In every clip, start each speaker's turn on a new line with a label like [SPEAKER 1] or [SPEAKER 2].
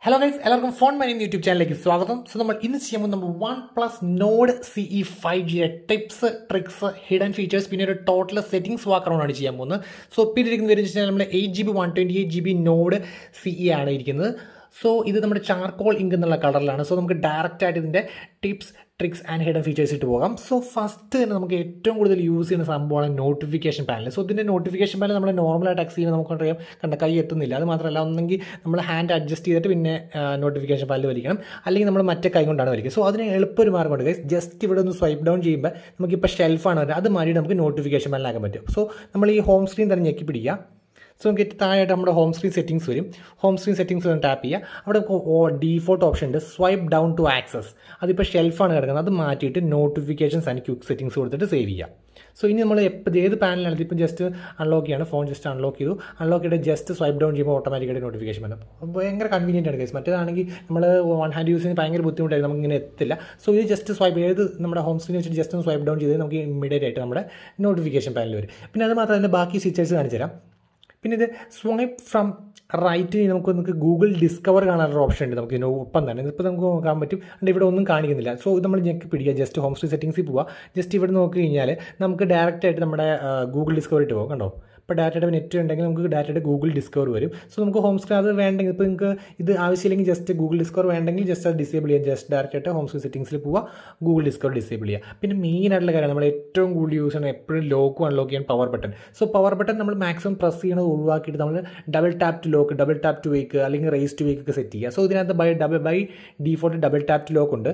[SPEAKER 1] hello guys എല്ലാവർക്കും phone mine YouTube ചാനലിലേക്ക് സ്വാഗതം സോ നമ്മൾ ഇന്ന് ചെയ്യുമ്പോൾ നമ്മൾ OnePlus Nord C E five ജിയുടെ ടിപ്സ് ട്രിക്സ് ഹിഡൻ ഫീച്ചേഴ്സ് പിന്നെ ഒരു ടോട്ടൽ സെറ്റിംഗ്സ് വാക്കറൗണ്ടാണ് ചെയ്യാൻ പോകുന്നത് സോ പിന്നെ ഇരിക്കുന്നത് വരുന്നത് വെച്ചാൽ നമ്മുടെ eight G B one twenty eight G B Nord C E ആണ് ഇരിക്കുന്നത് സോ ഇത് നമ്മുടെ ചാർക്കോൾ ഇങ്ക് എന്നുള്ള കളറിലാണ് സോ നമുക്ക് ഡയറക്റ്റ് ആയിട്ട് ഇതിൻ്റെ tips tricks and hidden features ഇട്ട് പോകാം സോ ഫസ്റ്റ് തന്നെ നമുക്ക് ഏറ്റവും കൂടുതൽ യൂസ് ചെയ്യുന്ന സംഭവമാണ് നോട്ടിഫിക്കേഷൻ പാനൽ സോ ഇതിൻ്റെ നോട്ടിഫിക്കേഷൻ പാനൽ നമ്മൾ നോർമലായിട്ട് ആക്സ് ചെയ്യുമ്പോൾ നമുക്കറിയാം കണ്ട കൈ എത്തുന്നില്ല അത് മാത്രമല്ല ഒന്നെങ്കിൽ നമ്മൾ ഹാൻഡ് അഡ്ജസ്റ്റ് ചെയ്തിട്ട് പിന്നെ നോട്ടിഫിക്കേഷൻ പാനൽ വലിക്കണം അല്ലെങ്കിൽ നമ്മൾ മറ്റേ കൈ കൊണ്ടാണ് വലിക്കുക സോ അതിന് എളുപ്പം ഒരു മാർഗ്ഗമുണ്ട് ഗൈസ് ജസ്റ്റ് ഇവിടെ ഒന്ന് സ്വൈപ്പ് ഡൗൺ ചെയ്യുമ്പോൾ നമുക്കിപ്പോൾ ഷെൽഫാണ് വരുന്നത് അത് മാറി നമുക്ക് നോട്ടിഫിക്കേഷൻ പാനലാക്കാൻ പറ്റും സോ നമ്മൾ ഈ ഹോം സ്ക്രീൻ തന്നെ ഞെക്കി പിടിക്കുക സോ നമുക്ക് താഴെയായിട്ട് നമ്മുടെ ഹോം സ്ക്രീൻ സെറ്റിംഗ്സ് വരും ഹോം സ്ക്രീൻ സെറ്റിംഗ്സ് വന്ന് ടാപ്പ് ചെയ്യുക അവിടെ ഡീഫോൾട്ട് ഓപ്ഷൻ ഉണ്ട് സ്വൈപ്പ് ഡൗൺ ടു ആക്സസ് അതിപ്പോൾ ഷെൽഫാണ് കിടക്കുന്നത് അത് മാറ്റിയിട്ട് നോട്ടിഫിക്കേഷൻസ് ആൻഡ് ക്വിക്ക് സെറ്റിംഗ്സ് കൊടുത്തിട്ട് സേവ് ചെയ്യുക സോ ഇനി നമ്മൾ എപ്പോൾ ഏത് പാനലാണ് ഇപ്പം ജസ്റ്റ് അൺലോക്ക് ചെയ്യാണ് ഫോൺ ജസ്റ്റ് അൺലോക്ക് ചെയ്തു അൺലോക്ക് ചെയ്ത് ജസ്റ്റ് സ്വൈപ്പ് ഡൗൺ ചെയ്യുമ്പോൾ ഓട്ടോമാറ്റിക്കായിട്ട് നോട്ടിഫിക്കേഷൻ വരും ഭയങ്കര കൺവീനിയൻ്റ് ആണ് കേസ് മറ്റേതാണെങ്കിൽ നമ്മൾ വൺ ഹാൻഡ് യൂസ് ചെയ്യുന്നത് ഭയങ്കര ബുദ്ധിമുട്ടായിരുന്നു നമുക്ക് ഇങ്ങനെ എത്തില്ല സോ ഇത് ജസ്റ്റ് സ്വൈപ്പ് ചെയ്ത് നമ്മുടെ ഹോം സ്ക്രീൻ വെച്ചിട്ട് ജസ്റ്റ് ഒന്ന് സ്വൈപ്പ് ഡൗൺ ചെയ്ത് നമുക്ക് ഇമ്മീഡിയറ്റ് ആയിട്ട് നമ്മുടെ നോട്ടിഫിക്കേഷൻ പാനൽ വരും പിന്നെ അത് മാത്രമല്ല ബാക്കി ഫീച്ചേഴ്സ് കാണിച്ചു തരാം പിന്നെ ഇത് സ്വൈപ്പ് ഫ്രം റൈറ്റിൽ നമുക്ക് നമുക്ക് ഗൂഗിൾ ഡിസ്കവർ കാണാനൊരു ഓപ്ഷൻ ഉണ്ട് നമുക്ക് ഇതിന് ഒപ്പം തന്നെ ഇപ്പോൾ നമുക്ക് നോക്കാൻ പറ്റും അതുകൊണ്ട് ഇവിടെ ഒന്നും കാണിക്കുന്നില്ല സോ ഇത് നമ്മൾ ഞെക്കി പിടിക്കുക ജസ്റ്റ് ഹോം സ്ക്രീൻ സെറ്റിംഗ്സിൽ പോവുക ജസ്റ്റ് ഇവിടെ നോക്കി കഴിഞ്ഞാൽ നമുക്ക് ഡയറക്റ്റ് ആയിട്ട് നമ്മുടെ ഗൂഗിൾ ഡിസ്കവർ ഇട്ട് പോകും കണ്ടോ ഇപ്പോൾ ഡാറ്റയുടെ നെറ്റ് ഉണ്ടെങ്കിൽ നമുക്ക് ഡാറ്റയുടെ ഗൂഗിൾ ഡിസ്കവർ വരും സോ നമുക്ക് ഹോം സ്ക്രീൻ അത് വേണ്ടെങ്കിൽ ഇപ്പോൾ നിങ്ങൾക്ക് ഇത് ആവശ്യമില്ലെങ്കിൽ ജസ്റ്റ് ഗൂഗിൾ ഡിസ്കവർ വേണ്ടെങ്കിൽ ജസ്റ്റ് അത് ഡിസേബിൾ ചെയ്യാം ജസ്റ്റ് ഡയറക്റ്റ് ആയിട്ട് ഹോം സ്ക്രീൻ സെറ്റിംഗ്സിൽ പോവുക ഗൂഗിൾ ഡിസ്കവർ ഡിസേബിൾ ചെയ്യുക പിന്നെ മെയിൻ ആയിട്ടുള്ള കാര്യം നമ്മൾ ഏറ്റവും കൂടുതൽ യൂസ് ചെയ്യുന്ന എപ്പോഴും ലോക്കും അൺലോക്ക് ചെയ്യാൻ power button so power button നമ്മൾ മാക്സിമം പ്രസ് ചെയ്യണത് ഒഴിവാക്കിയിട്ട് നമ്മൾ double tap to lock double tap to wake അല്ലെങ്കിൽ റേസ് ടു വേക്ക് ഒക്കെ സെറ്റ് ചെയ്യുക സോ ഇതിനകത്ത് by double by default double tap to lock ഉണ്ട്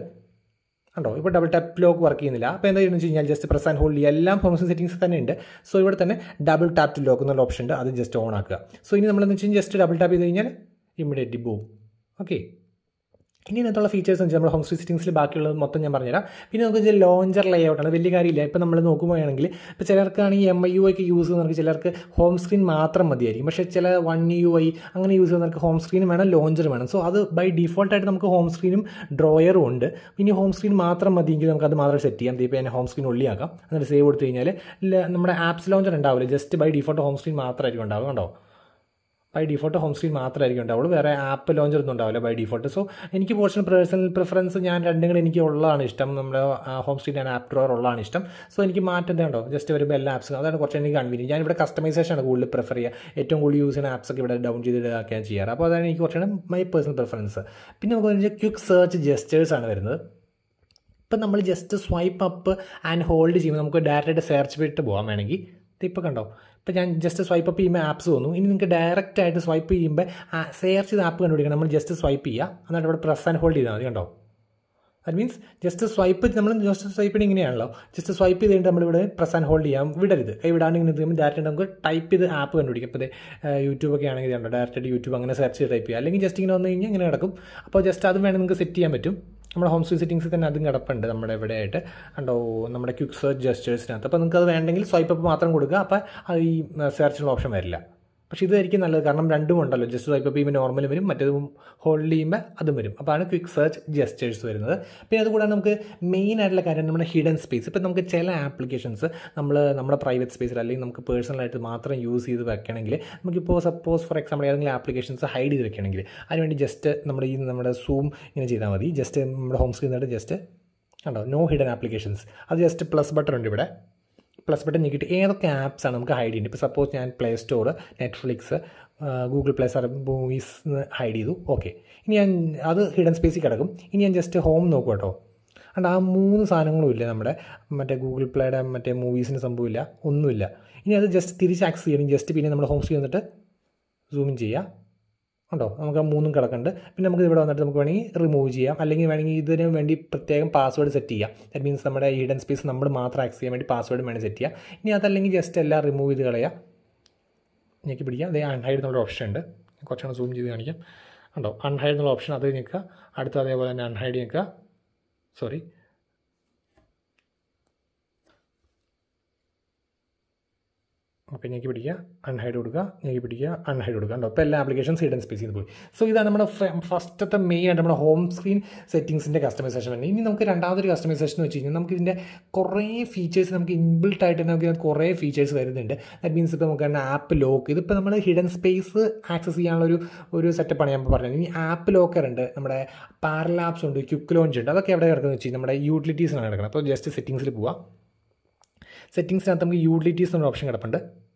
[SPEAKER 1] കണ്ടോ ഇപ്പോൾ ഡബിൾ ടാപ്പ് ലോക്ക് വർക്ക് ചെയ്യുന്നില്ല അപ്പോൾ എന്താ ചെയ്യുന്നത് വെച്ച് കഴിഞ്ഞാൽ ജസ്റ്റ് പ്രസ് ആൻഡ് ഹോൾഡ് ചെയ്യുക എല്ലാം ഹോം സെറ്റിംഗ്സ് തന്നെ ഉണ്ട് സോ ഇവിടെ തന്നെ ഡബിൾ ടാപ്പ് ടു ലോക്ക് എന്നുള്ള ഓപ്ഷൻ ഉണ്ട് അത് ജസ്റ്റ് ഓൺ ആക്കുക സോ ഇനി നമ്മളെന്ന് വെച്ച് കഴിഞ്ഞാൽ ജസ്റ്റ് ഡബിൾ ടാപ്പ് ചെയ്ത് കഴിഞ്ഞാൽ ഇമ്മീഡിയറ്റ്ലി പോവും ഓക്കെ ഇനി ഇതിനകത്തുള്ള ഫീച്ചേഴ്സ് വെച്ചാൽ നമ്മുടെ ഹോം സ്ക്രീൻ സെറ്റിംഗ്സിൽ ബാക്കിയുള്ളത് മൊത്തം ഞാൻ പറഞ്ഞുതരാം പിന്നെ നമുക്ക് ഇതിൽ ലോഞ്ചർ ലേ ഔട്ടാണ് വലിയ കാര്യമില്ല ഇപ്പോൾ നമ്മൾ നോക്കുമ്പോഴാണെങ്കിൽ ഇപ്പോൾ ചിലർക്കാണെങ്കിൽ എം ഐ യു ഒക്കെ യൂസ് ചെയ്യുന്നവർക്ക് ചിലർക്ക് ഹോം സ്ക്രീൻ മാത്രം മതിയായിരിക്കും പക്ഷേ ചില വൺ യു ഐ അങ്ങനെ യൂസ് ചെയ്യുന്നവർക്ക് ഹോം സ്ക്രീൻ വേണം ലോഞ്ചർ വേണം സോ അത് ബൈ ഡിഫോൾട്ടായിട്ട് നമുക്ക് ഹോം സ്ക്രീനും ഡ്രോയറും ഉണ്ട് ഇനി ഹോം സ്ക്രീൻ മാത്രം മതിയെങ്കിൽ നമുക്ക് അത് മാത്രം സെറ്റ് ചെയ്യാം ഇപ്പോൾ തന്നെ ഹോം സ്ക്രീൻ ഉള്ളിയാക്കാം എന്നിട്ട് സേവ് കൊടുത്തു കഴിഞ്ഞാൽ നമ്മുടെ ആപ്സ് ലോഞ്ചർ ഉണ്ടാവില്ല just by default home screen മാത്രമായിരിക്കും ഉണ്ടാവുക കണ്ടോ ബൈ ഡിഫോൾട്ട് ഹോം സ്ക്രീൻ മാത്രമായിരിക്കും ഉണ്ടാവുള്ളൂ വേറെ ആപ്പ് ലോഞ്ചർ ഒന്നും ഉണ്ടാവില്ല ബൈ ഡിഫോൾട്ട് സോ എനിക്ക് പേഴ്സണൽ പേഴ്സണൽ പ്രിഫറൻസ് ഞാൻ രണ്ടും കൂടെ എനിക്ക് ഉള്ളതാണ് ഇഷ്ടം നമ്മുടെ home screen and app drawer ഉള്ളതാണ് ഇഷ്ടം സോ എനിക്ക് മാറ്റം ഉണ്ടോ ജസ്റ്റ് വരുമ്പോൾ എല്ലാ ആപ്സും അതാണ് കുറച്ച് എനിക്ക് കൺവീനിയൻ ഞാനിവിടെ കസ്റ്റമൈസേഷൻ ആണ് കൂടുതൽ പ്രിഫർ ചെയ്യുക ഏറ്റവും കൂടുതൽ യൂസ് ചെയ്യുന്ന ആപ്സ് ഒക്കെ ഇവിടെ ഡൗൺ ചെയ്ത് ഇതാക്കാൻ ചെയ്യാറ് അപ്പോൾ അതാണ് എനിക്ക് കുറച്ചുകൂടെ മൈ പേഴ്സണൽ പ്രിഫറൻസ് പിന്നെ നമുക്ക് വെച്ചാൽ ക്വിക്ക് സെർച്ച് ജസ്റ്റേഴ്സ് ആണ് വരുന്നത് ഇപ്പം നമ്മൾ just swipe up and hold ചെയ്യുമ്പോൾ നമുക്ക് ഡയറക്റ്റായിട്ട് സെർച്ച് വിട്ട് പോകാൻ വേണമെങ്കിൽ ഇപ്പോൾ കണ്ടോ ഇപ്പോൾ ഞാൻ ജസ്റ്റ് സ്വൈപ്പ് അപ്പ് ചെയ്യുമ്പോൾ ആപ്സ് തോന്നും ഇനി നിങ്ങൾക്ക് ഡയറക്റ്റ് ആയിട്ട് സ്വൈപ്പ് ചെയ്യുമ്പോൾ സെർച്ച് ചെയ്ത് ആപ്പ് കണ്ടുപിടിക്കണം നമ്മൾ ജസ്റ്റ് സ്വൈപ്പ് ചെയ്യുക എന്നിട്ട് ഇവിടെ പ്രസ് ആൻഡ് ഹോൾഡ് ചെയ്താൽ മതി കണ്ടോ ദാറ്റ് മീൻസ് ജസ്റ്റ് സ്വൈപ്പ് നമ്മൾ ജസ്റ്റ് സ്വൈപ്പ് ചെയ്ത് ഇങ്ങനെയാണല്ലോ ജസ്റ്റ് സ്വൈപ്പ് ചെയ്ത് കഴിഞ്ഞിട്ട് നമ്മളിവിടെ പ്രസ് ആൻഡ് ഹോൾഡ് ചെയ്യാം വിടരുത് കൈ വിടാണ്ട് ഇങ്ങനെ ചെയ്യുമ്പോൾ ഡയറക്റ്റ് നമുക്ക് ടൈപ്പ് ചെയ്ത് ആപ്പ് കണ്ടുപിടിക്കും ഇപ്പോൾ യൂട്യൂബ് ഒക്കെ ആണെങ്കിൽ ഉണ്ടോ ഡയറക്റ്റ് യൂട്യൂബ് അങ്ങനെ സെർച്ച് ചെയ്ത് ടൈപ്പ് ചെയ്യുക അല്ലെങ്കിൽ ജസ്റ്റ് ഇങ്ങനെ വന്നു കഴിഞ്ഞാൽ ഇങ്ങനെ കിടക്കും അപ്പോൾ ജസ്റ്റ് അത് വേണമെങ്കിൽ നിങ്ങൾക്ക് സെറ്റ് ചെയ്യാൻ പറ്റും നമ്മുടെ ഹോം സ്ക്രീൻ സെറ്റിംഗ്സിൽ തന്നെ അതും കിടപ്പുണ്ട് നമ്മുടെ ഇവിടെ ആയിട്ട് ഉണ്ടോ നമ്മുടെ ക്വിക്ക് സെർച്ച് ജസ്റ്റേഴ്സിനകത്ത് അപ്പോൾ നിങ്ങൾക്ക് അത് വേണ്ടെങ്കിൽ സ്വൈപ്പ് അപ്പ് മാത്രം കൊടുക്കുക അപ്പോൾ അത് ഈ സെർച്ചിനുള്ള ഓപ്ഷൻ വരില്ല പക്ഷേ ഇതായിരിക്കും നല്ലത് കാരണം രണ്ടും ഉണ്ടല്ലോ ജസ്റ്റ് സ്വൈപ്പ് ചെയ്യുമ്പോൾ നോർമൽ വരും മറ്റേതും ഹോൾഡ് ചെയ്യുമ്പോൾ അതും വരും അപ്പോൾ ആണ് ക്വിക്ക് സെർച്ച് ജസ്റ്റേഴ്സ് വരുന്നത് പിന്നെ അതുകൂടാതെ നമുക്ക് മെയിൻ ആയിട്ടുള്ള കാര്യം നമ്മുടെ ഹിഡൻ സ്പേസ് ഇപ്പോൾ നമുക്ക് ചില ആപ്ലിക്കേഷൻസ് നമ്മൾ നമ്മുടെ പ്രൈവറ്റ് സ്പേസിൽ അല്ലെങ്കിൽ നമുക്ക് പേഴ്സണലായിട്ട് മാത്രം യൂസ് ചെയ്ത് വെക്കണമെങ്കിൽ നമുക്കിപ്പോൾ സപ്പോസ് ഫോർ എക്സാമ്പിൾ ഏതെങ്കിലും ആപ്ലിക്കേഷൻസ് ഹൈഡ് ചെയ്ത് വെക്കണമെങ്കിൽ അതിനുവേണ്ടി ജസ്റ്റ് നമ്മുടെ ഈ നമ്മുടെ സൂം ഇങ്ങനെ ചെയ്താൽ മതി ജസ്റ്റ് നമ്മുടെ ഹോം സ്ക്രീനായിട്ട് ജസ്റ്റ് കണ്ടോ നോ ഹിഡൻ ആപ്ലിക്കേഷൻസ് അത് ജസ്റ്റ് പ്ലസ് ബട്ടൺ ഉണ്ട് ഇവിടെ പ്ലസ് ബട്ടൺ ഞെക്കിയിട്ട് ഏതൊക്കെ ആപ്സാണ് നമുക്ക് ഹൈഡ് ചെയ്യുന്നത് ഇപ്പോൾ സപ്പോസ് ഞാൻ play store Netflix Google play സാർ മൂവീസ് ഹൈഡ് ചെയ്തു ഓക്കെ ഇനി ഞാൻ അത് ഹിഡൻ സ്പേസിൽ കിടക്കും ഇനി ഞാൻ ജസ്റ്റ് ഹോം നോക്കും കേട്ടോ അണ്ട് ആ മൂന്ന് സാധനങ്ങളും ഇല്ല നമ്മുടെ മറ്റേ ഗൂഗിൾ പ്ലേയുടെ മറ്റേ മൂവീസിൻ്റെ സംഭവമില്ല ഒന്നുമില്ല ഇനി അത് ജസ്റ്റ് തിരിച്ച് ആക്സസ് ചെയ്യണം ജസ്റ്റ് പിന്നെ നമ്മുടെ ഹോം സ്ക്രീൻ വന്നിട്ട് സൂം ചെയ്യുക ഉണ്ടോ നമുക്ക് ആ മൂന്നും കിടക്കുന്നുണ്ട് പിന്നെ നമുക്ക് ഇവിടെ വന്നിട്ട് നമുക്ക് വേണമെങ്കിൽ റിമൂവ് ചെയ്യാം അല്ലെങ്കിൽ വേണമെങ്കിൽ ഇതിന് വേണ്ടി പ്രത്യേകം പാസ്വേഡ് സെറ്റ് ചെയ്യാം ദാറ്റ് മീൻസ് നമ്മുടെ ഹിഡൻ സ്പേസ് നമ്മൾ മാത്രം ആക്സസ് ചെയ്യാൻ വേണ്ടി പാസ്വേഡ് വേണമെങ്കിൽ സെറ്റ് ചെയ്യാം ഇനി അതല്ലെങ്കിൽ ജസ്റ്റ് എല്ലാം റിമൂവ് ചെയ്ത് കളയാം ഞെക്കി പിടിക്കാം അതേ അൺഹൈഡ് എന്നുള്ള ഓപ്ഷൻ ഉണ്ട് കുറച്ചുകൂടെ സൂം ചെയ്ത് കാണിക്കാം ഉണ്ടോ അൺഹൈഡ് എന്നുള്ള ഓപ്ഷൻ അത് നിൽക്കുക അടുത്ത അതേപോലെ തന്നെ അൺഹൈഡ് നിൽക്കുക സോറി ഓക്കെ ഞെക്കി പിടിക്കുക അൺഹൈഡ് കൊടുക്കുക ഞെക്കി പിടിക്കുക അൺഹൈഡ് കൊടുക്കുക ഉണ്ടോ അപ്പോൾ എല്ലാ ആപ്ലിക്കേഷൻസ് ഹിഡൻ സ്പേസ് ചെയ്ത് പോയി സോ ഇതാണ് നമ്മുടെ ഫസ്റ്റത്തെ മെയിൻ ആയിട്ട് നമ്മുടെ ഹോം സ്ക്രീൻ സെറ്റിംഗ്സിൻ്റെ കസ്റ്റമൈസേഷൻ വരുന്നത് ഇനി നമുക്ക് രണ്ടാമതൊരു കസ്റ്റമൈസേഷൻ എന്ന് വെച്ച് കഴിഞ്ഞാൽ നമുക്ക് ഇതിൻ്റെ കുറേ ഫീച്ചേഴ്സ് നമുക്ക് ഇൻബിൽട്ട് ആയിട്ട് നമുക്ക് ഇതിനകത്ത് കുറേ ഫീച്ചേഴ്സ് വരുന്നുണ്ട് ദാറ്റ് മീൻസ് ഇപ്പോൾ നമുക്ക് തന്നെ ആപ്പ് ലോക്ക് ഇതിപ്പോൾ നമ്മൾ ഹിഡൻ സ്പേസ് ആക്സസ് ചെയ്യാനുള്ള ഒരു ഒരു സെറ്റപ്പാണ് ഞാൻ പറഞ്ഞത് ഇനി ആപ്പ് ലോക്കർ ഉണ്ട് നമ്മുടെ പാരലാപ്സ് ഉണ്ട് ക്യുക്ക് ലോഞ്ച് ഉണ്ട് അതൊക്കെ എവിടെ കിടക്കുന്നത് വെച്ച് കഴിഞ്ഞാൽ നമ്മുടെ യൂട്ടിലിറ്റീസിനാണ് കിടക്കുന്നത് അപ്പോൾ ജസ്റ്റ് സെറ്റിംഗ്സിൽ പോവാം സെറ്റിങ്സിനകത്ത് നമുക്ക് യൂട്ടിലിറ്റീസ് എന്നൊരു ഓപ്ഷൻ കിടപ്പുണ്ട്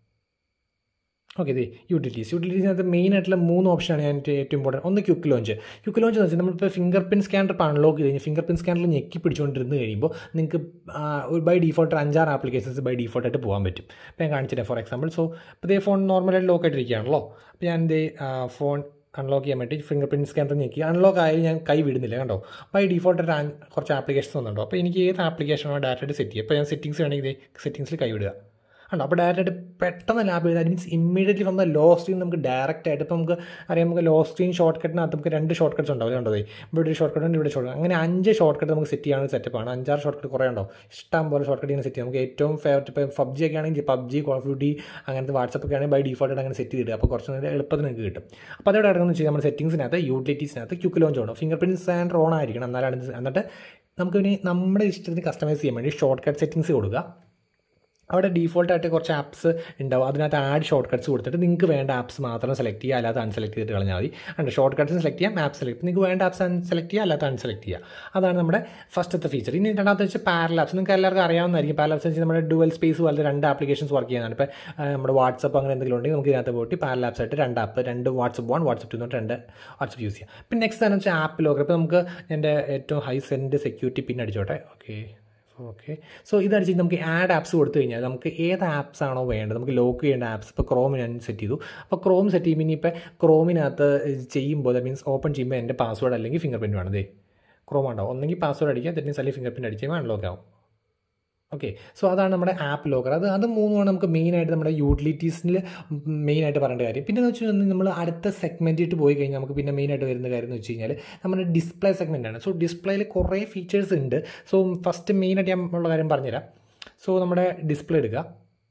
[SPEAKER 1] ഓക്കെ ഇത് യൂട്ടിലിറ്റീസ് യൂട്ടിലിറ്റീസിനകത്ത് മെയിൻ ആയിട്ടുള്ള മൂന്ന് ഓപ്ഷനാണ് ഞാൻ ഏറ്റവും ഇമ്പോർട്ടൻറ്റ് ഒന്ന് ക്യുക്ക് ലോഞ്ച് ക്യുക്ക് ലോഞ്ച് എന്ന് വെച്ചാൽ നമ്മളിപ്പോൾ ഫിംഗർ പ്രിൻറ്റ് സ്കാനർ ഇപ്പോൾ അൺലോക്ക് ചെയ്ത് കഴിഞ്ഞാൽ ഫിംഗർ പ്രിൻറ്റ് സ്കാനറിൽ ഞെക്കി പിടിച്ചുകൊണ്ടിരുന്ന് കഴിയുമ്പോൾ നിങ്ങൾക്ക് ഒരു ബൈ ഡിഫോൾട്ട് അഞ്ചാറ് ആപ്ലിക്കേഷൻസ് ബൈ ഡിഫോൾട്ട് ആയിട്ട് പോകാൻ പറ്റും അപ്പോൾ ഞാൻ കാണിച്ചില്ല ഫോർ എക്സാമ്പിൾ സോ ഇപ്പോൾ ഇതേ ഫോൺ നോർമലായിട്ട് ലോക്ക് ആയിട്ടിരിക്കുകയാണല്ലോ അപ്പോൾ ഞാൻ എൻ്റെ ഫോൺ അൺലോക്ക് ചെയ്യാൻ വേണ്ടി ഫിംഗർ പ്രിൻറ്റ് സ്കാനർ ഞെക്കി അൺലോക്ക് ആയാലും ഞാൻ കൈ വിടുന്നില്ല കണ്ടോ ബൈ ഡിഫോൾട്ട് കുറച്ച് ആപ്ലിക്കേഷൻസ് വന്നുണ്ടോ അപ്പോൾ എനിക്ക് ഏത് ആപ്ലിക്കേഷനോ ഡയറക്റ്റ് സെറ്റ് ചെയ്യുക അപ്പോൾ ഞാൻ സെറ്റിംഗ്സ് വേണമെങ്കിൽ ഇതേ സെറ്റിംഗ്സിൽ കൈ വിടുക ഉണ്ടോ അപ്പോൾ ഡയറക്റ്റ് പെട്ടെന്ന് ലാബ് ചെയ്താൽ means immediately from the low screen നമുക്ക് ഡയറക്റ്റ് ആയിട്ട് ഇപ്പോൾ നമുക്ക് അറിയാം നമുക്ക് ലോ സ്ക്രീൻ ഷോർട്ട് കട്ടിനകത്ത് നമുക്ക് രണ്ട് ഷോർട്ട് കട്ട്സ് ഉണ്ടാവും കണ്ടോ ഇവിടെ ഒരു ഷോർട്ട് കട്ട് ഉണ്ട് ഇവിടെ ഷോർട്ട് അങ്ങനെ അഞ്ച് ഷോർട്ട് കട്ട് നമുക്ക് സെറ്റ് ചെയ്യാനുള്ള സെറ്റപ്പാണ് അഞ്ചാറ് ഷോർട്ട് കട്ട് കുറേ ഉണ്ടാവും ഇഷ്ടം പോലെ ഷോർട്ട് കട്ട് ചെയ്യാൻ സെറ്റ് ചെയ്യാം നമുക്ക് ഏറ്റവും ഫേവററ്റ് ഇപ്പോൾ പബ്ജി ഒക്കെ ആണെങ്കിൽ പബ്ജി കോൾ ഓഫ് ഡ്യൂട്ടി അങ്ങനത്തെ വാട്സപ്പ് ഒക്കെ ആണെങ്കിൽ ബൈ ഡിഫോൾട്ട് അങ്ങനെ സെറ്റ് ചെയ്തിട്ട് അപ്പോൾ കുറച്ച് നേരം എളുപ്പത്തിൽ നിങ്ങൾക്ക് കിട്ടും അപ്പോൾ അതോടെ ഇറങ്ങുന്ന വെച്ചാൽ നമ്മുടെ സെറ്റിംഗ്സിനകത്ത് യൂട്ടിലിറ്റീസിനകത്ത് ക്യുക്ക് ലോഞ്ച് ഉണ്ട് ഫിംഗർ പ്രിൻറ്റ് സാൻഡർ ഓൺ ആയിരിക്കണം എന്നാലാണ് എന്നിട്ട് നമുക്ക് ഇനി നമ്മുടെ ഇഷ്ടത്തിന് കസ്റ്റമൈസ് ചെയ്യാൻ വേണ്ടി ഷോർട്ട് കട്ട് സെറ്റിംഗ്സ് കൊടുക്കുക അവിടെ ഡീഫോൾട്ടായിട്ട് കുറച്ച് ആപ്സ് ഉണ്ടാവും അതിനകത്ത് ആഡ് ഷോർട്ട് കട്ട്സ് കൊടുത്തിട്ട് നിങ്ങൾക്ക് വേണ്ട ആപ്സ് മാത്രം സെലക്ട് ചെയ്യുക അല്ലാതെ അൺസെലക്ട് ചെയ്തിട്ട് കളഞ്ഞാൽ മതി ഉണ്ട് ഷോർട്ട് കട്ട്സ് സെലക്ട് ചെയ്യാം ആപ്പ് സെലക്ട് നിങ്ങൾക്ക് വേണ്ട ആപ്സ് അൺസെലക്ട് ചെയ്യുക അല്ലാതെ അൺസെലക്ട് ചെയ്യുക അതാണ് നമ്മുടെ ഫസ്റ്റത്തെ ഫീച്ചർ ഇനി രണ്ടാമത്തെ വെച്ചാൽ പാരലാപ്സ് നിങ്ങൾക്ക് എല്ലാവർക്കും അറിയാവുന്നതായിരിക്കും പാരലാപ്സ് വെച്ചാൽ നമ്മുടെ ഡുവൽ സ്പേസ് പോലത്തെ രണ്ട് ആപ്ലിക്കേഷൻസ് വർക്ക് ചെയ്യുന്നതാണ് ഇപ്പോൾ നമ്മുടെ വാട്സപ്പ് അങ്ങനെ എന്തെങ്കിലും ഉണ്ടെങ്കിൽ നമുക്ക് ഇതിനകത്ത് പോയിട്ട് പാരലാപ്സ് ആയിട്ട് രണ്ട് ആപ്പ് രണ്ട് വാട്സപ്പ് വൺ വാട്സപ്പ് ടു എന്നിട്ട് രണ്ട് വാട്സപ്പ് യൂസ് ചെയ്യാം പിന്നെ നെക്സ്റ്റ് എന്ന് വെച്ചാൽ ആപ്പ് ലോക്കർ ഇപ്പോൾ നമുക്ക് എൻ്റെ ഏറ്റവും ഹൈ സെൻഡ് സെക്യൂരിറ്റി പിൻ അടിച്ചോട്ടെ ഓക്കെ ഓക്കെ സോ ഇതടിച്ച് നമുക്ക് ആഡ് ആപ്സ് കൊടുത്തു കഴിഞ്ഞാൽ നമുക്ക് ഏത് ആപ്സ് ആണോ വേണ്ടത് നമുക്ക് ലോക്ക് ചെയ്യേണ്ട ആപ്സ് ഇപ്പോൾ ക്രോം ഞാൻ സെറ്റ് ചെയ്തു അപ്പോൾ ക്രോം സെറ്റ് ചെയ്യുമ്പോൾ ഇനിയിപ്പോൾ ക്രോമിനകത്ത് ചെയ്യുമ്പോൾ ദറ്റ് മീൻസ് ഓപ്പൺ ചെയ്യുമ്പോൾ എൻ്റെ പാസ്വേഡ് അല്ലെങ്കിൽ ഫിംഗർ പ്രിൻറ്റ് വേണം ദേ ക്രോം ഉണ്ടാവും ഒന്നെങ്കിൽ പാസ്വേഡ് അടിക്കുക ദറ്റ് മീൻസ് അല്ലെങ്കിൽ ഫിംഗർ പ്രിൻറ്റ് അടിച്ച് കഴിയുമ്പോൾ അൺലോക്ക് ആവും ഓക്കെ സോ അതാണ് നമ്മുടെ ആപ്പ് ലോക്കർ അത് അത് മൂന്നുമാണ് നമുക്ക് മെയിനായിട്ട് നമ്മുടെ യൂട്ടിലിറ്റീസിൽ മെയിനായിട്ട് പറയേണ്ട കാര്യം പിന്നെ എന്ന് വെച്ച് കഴിഞ്ഞാൽ നമ്മൾ അടുത്ത സെഗ്മെൻറ്റിട്ട് പോയി കഴിഞ്ഞാൽ നമുക്ക് പിന്നെ മെയിനായിട്ട് വരുന്ന കാര്യം എന്ന് വെച്ച് കഴിഞ്ഞാൽ നമ്മുടെ ഡിസ്പ്ലേ സെഗ്മെൻ്റ് ആണ് സോ ഡിസ്പ്ലേയിൽ കുറേ ഫീച്ചേഴ്സ് ഉണ്ട് സോ ഫസ്റ്റ് മെയിനായിട്ട് ഞാൻ ഉള്ള കാര്യം പറഞ്ഞുതരാം സോ നമ്മുടെ ഡിസ്പ്ലേ എടുക്കുക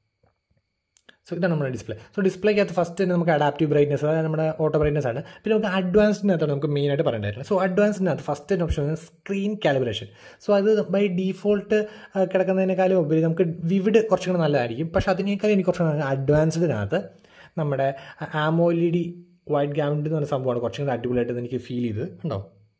[SPEAKER 1] സോ ഇതാണ് നമ്മുടെ ഡിസ്പ്ലേ സോ ഡിസ്പ്ലേക്കകത്ത് ഫസ്റ്റ് തന്നെ നമുക്ക് അഡാപ്റ്റീവ് ബ്രൈറ്റ്നസ് അതായത് നമ്മുടെ ഓട്ടോ ബ്രൈറ്റ്നസ് ആണ് പിന്നെ നമുക്ക് അഡ്വാൻസ്ഡിനകത്താണ് നമുക്ക് മെയിനായിട്ട് പറയേണ്ടതായിരുന്നു സോ അഡ്വാൻസ്ഡിനകത്ത് first option screen calibration so അത് ബൈ ഡീഫോൾട്ട് കിടക്കുന്നതിനേക്കാളും ഉപരി നമുക്ക് വിവിഡ് കുറച്ചും കൂടെ നല്ലതായിരിക്കും പക്ഷേ അതിനേക്കാളും എനിക്ക് കുറച്ചും അഡ്വാൻസ്ഡിനകത്ത് നമ്മുടെ ആമോലിഡി വൈറ്റ് ഗ്യാമൻഡ് എന്ന് പറഞ്ഞ സംഭവമാണ് കുറച്ചും കൂടെ അടിപൊളിയായിട്ട് എനിക്ക് ഫീൽ ചെയ്ത് ഉണ്ടോ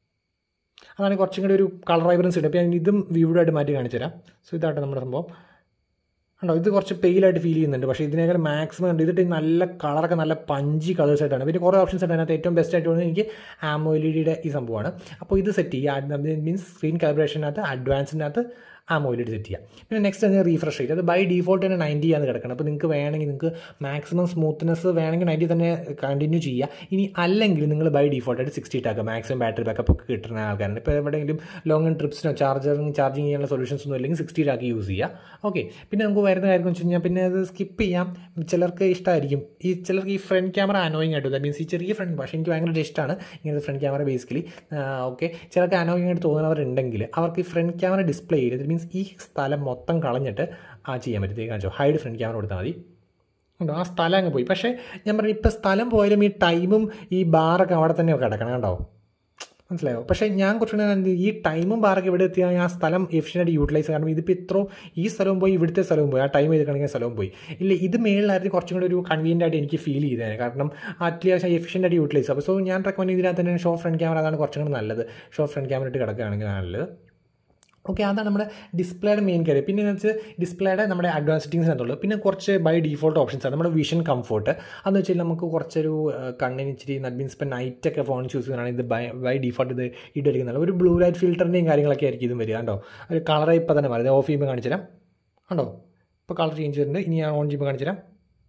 [SPEAKER 1] അതാണ് കുറച്ചും കൂടി ഒരു കളർ വൈബ്രൻസ് ഉണ്ട് അപ്പോൾ ഞാൻ ഇതും വിവിഡായിട്ട് മാറ്റി കാണിച്ചു തരാം സോ ഇതായിട്ട് നമ്മുടെ സംഭവം ഉണ്ടോ ഇത് കുറച്ച് പെയിലായിട്ട് ഫീൽ ചെയ്യുന്നുണ്ട് പക്ഷേ ഇതിനേക്കാൾ മാക്സിമം ഉണ്ട് ഇതിട്ട് നല്ല കളറൊക്കെ നല്ല പഞ്ചി കളേഴ്സ് ആയിട്ടാണ് പിന്നെ കുറേ ഓപ്ഷൻസ് ഉണ്ട് അതിനകത്ത് ഏറ്റവും ബെസ്റ്റ് ആയിട്ട് തോന്നുന്നത് എനിക്ക് ആമോയിലിഡിയുടെ ഈ സംഭവമാണ് അപ്പോൾ ഇത് സെറ്റ് ചെയ്യുക മീൻസ് സ്ക്രീൻ കാലിബ്രേഷനകത്ത് അഡ്വാൻസിനകത്ത് ആമോയിലിഡ് സെറ്റ് ചെയ്യാം പിന്നെ നെക്സ്റ്റ് തന്നെ റീഫ്രഷ് റേറ്റ് അത് ബൈ ഡീഫോൾട്ട് തന്നെ നയൻറ്റി ആണ് കിടക്കണം അപ്പോൾ നിങ്ങൾക്ക് വേണമെങ്കിൽ നിങ്ങൾക്ക് മാക്സിമം സ്മൂത്ത്നെസ് വേണമെങ്കിൽ നയൻറ്റി തന്നെ കണ്ടിന്യൂ ചെയ്യുക ഇനി അല്ലെങ്കിൽ നിങ്ങൾ ബൈ ഡീഫോൾട്ടായിട്ട് സിക്സ്റ്റി ഇട്ടാക്കുക മാക്സിമം ബാറ്ററി ബാക്കപ്പ് ഒക്കെ കിട്ടുന്ന ആൾക്കാരുണ്ട് ഇപ്പോൾ എവിടെയെങ്കിലും ലോങ് ട്രിപ്സിനോ ചാർജറിങ് ചാർജിങ് ചെയ്യാനുള്ള സൊല്യൂഷൻസ് ഒന്നും ഇല്ലെങ്കിൽ സിക്സ്റ്റി ആക്കി യൂസ് ചെയ്യുക ഓക്കെ പിന്നെ നമുക്ക് വരുന്ന കാര്യം എന്ന് വെച്ച് കഴിഞ്ഞാൽ പിന്നെ അത് സ്കിപ്പ് ചെയ്യാം ചിലർക്ക് ഇഷ്ടമായിരിക്കും ഈ ചിലർക്ക് ഈ ഫ്രണ്ട് ക്യാമറ അനോയിങ് ആയിട്ട് ദാറ്റ് മീൻസ് ഈ ചെറിയ ഫ്രണ്ട് പക്ഷേ എനിക്ക് ഭയങ്കര ഇഷ്ടമാണ് ഇങ്ങനത്തെ ഫ്രണ്ട് ക്യാമറ ബേസിക്കലി ഓക്കെ ചിലർക്ക് അനോയിങ് ആയിട്ട് തോന്നുന്നവരുണ്ടെങ്കിൽ അവർക്ക് ഈ ഫ്രണ്ട് ക്യാമറ ഡിസ്പ്ലേ ചെയ്ത് ദാറ്റ് മീൻസ് ഈ സ്ഥലം മൊത്തം കളഞ്ഞിട്ട് ആ ചെയ്യാൻ പറ്റും കാണിച്ചോ ഹൈഡ് ഫ്രണ്ട് ക്യാമറ കൊടുത്താൽ മതി ഉണ്ടോ ആ സ്ഥലം അങ്ങ് പോയി പക്ഷേ ഞാൻ പറഞ്ഞു ഇപ്പോൾ സ്ഥലം പോയാലും ഈ ടൈമും ഈ ബാറൊക്കെ അവിടെ തന്നെ കിടക്കണം കണ്ടോ മനസ്സിലായോ പക്ഷേ ഞാൻ കുറച്ചുകൂടെ ഈ ടൈമും ബാറൊക്കെ ഇവിടെ എത്തിയാൽ ആ സ്ഥലം എഫിഷ്യൻ്റായിട്ട് യൂട്ടിലൈസ് കാരണം ഇതിപ്പോൾ ഇത്രയും ഈ സ്ഥലവും പോയി ഇവിടുത്തെ സ്ഥലവും പോയി ആ ടൈം ചെയ്ത് കണക്കിന് സ്ഥലവും പോയി ഇല്ല ഇത് മേളിലായിരുന്നു കുറച്ചും കൂടി ഒരു കൺവീനിയൻ്റ് ആയിട്ട് എനിക്ക് ഫീൽ ചെയ്തേനെ കാരണം അത്യാവശ്യം എഫിഷ്യൻ്റ് ആയിട്ട് യൂട്ടിലൈസ് അപ്പോൾ സോ ഞാൻ റെക്കമെൻഡ് ഇതിനകത്ത് തന്നെ ഷോ ഫ്രണ്ട് ക്യാമറ അതാണ് കുറച്ചും കൂടി നല്ലത് ഷോ ഫ്രണ്ട് ക്യാമറ ഇട്ട് കിടക്കുകയാണെങ്കിൽ നല്ലത് ഓക്കെ അതാണ് നമ്മുടെ ഡിസ്പ്ലേയുടെ മെയിൻ കാര്യം പിന്നെ എന്ന് വെച്ചാൽ ഡിസ്പ്ലേയുടെ നമ്മുടെ അഡ്വാൻസ് സെറ്റിങ്സിനകത്തുള്ളൂ പിന്നെ കുറച്ച് ബൈ ഡീഫോൾട്ട് ഓപ്ഷൻസ് ആണ് നമ്മുടെ വിഷൻ കംഫോർട്ട് അതെന്ന് വെച്ചാൽ നമുക്ക് കുറച്ചൊരു കണ്ണിന് ഇച്ചിരി ദാറ്റ് മീൻസ് ഇപ്പോൾ നൈറ്റ് ഒക്കെ ഫോൺ ചൂസ് ചെയ്യുകയാണെങ്കിൽ ഇത് ബൈ ബൈ ഡീഫോൾട്ട് ഇത് ഇട്ടിരിക്കുന്നില്ല ഒരു ബ്ലൂ ലൈറ്റ് ഫിൽറ്ററിൻ്റെയും കാര്യങ്ങളൊക്കെ ആയിരിക്കും ഇതും വരിക കണ്ടോ ഒരു കളർ ഇപ്പോൾ തന്നെ പറയുന്നത് ഓഫ് ചെയ്യുമ്പോൾ കാണിച്ചു തരാം കണ്ടോ ഇപ്പോൾ കളർ ചേഞ്ച് ചെയ്തിട്ടുണ്ട് ഇനി ഞാൻ ഓൺ ചെയ്യുമ്പോൾ കാണിച്ചു തരാം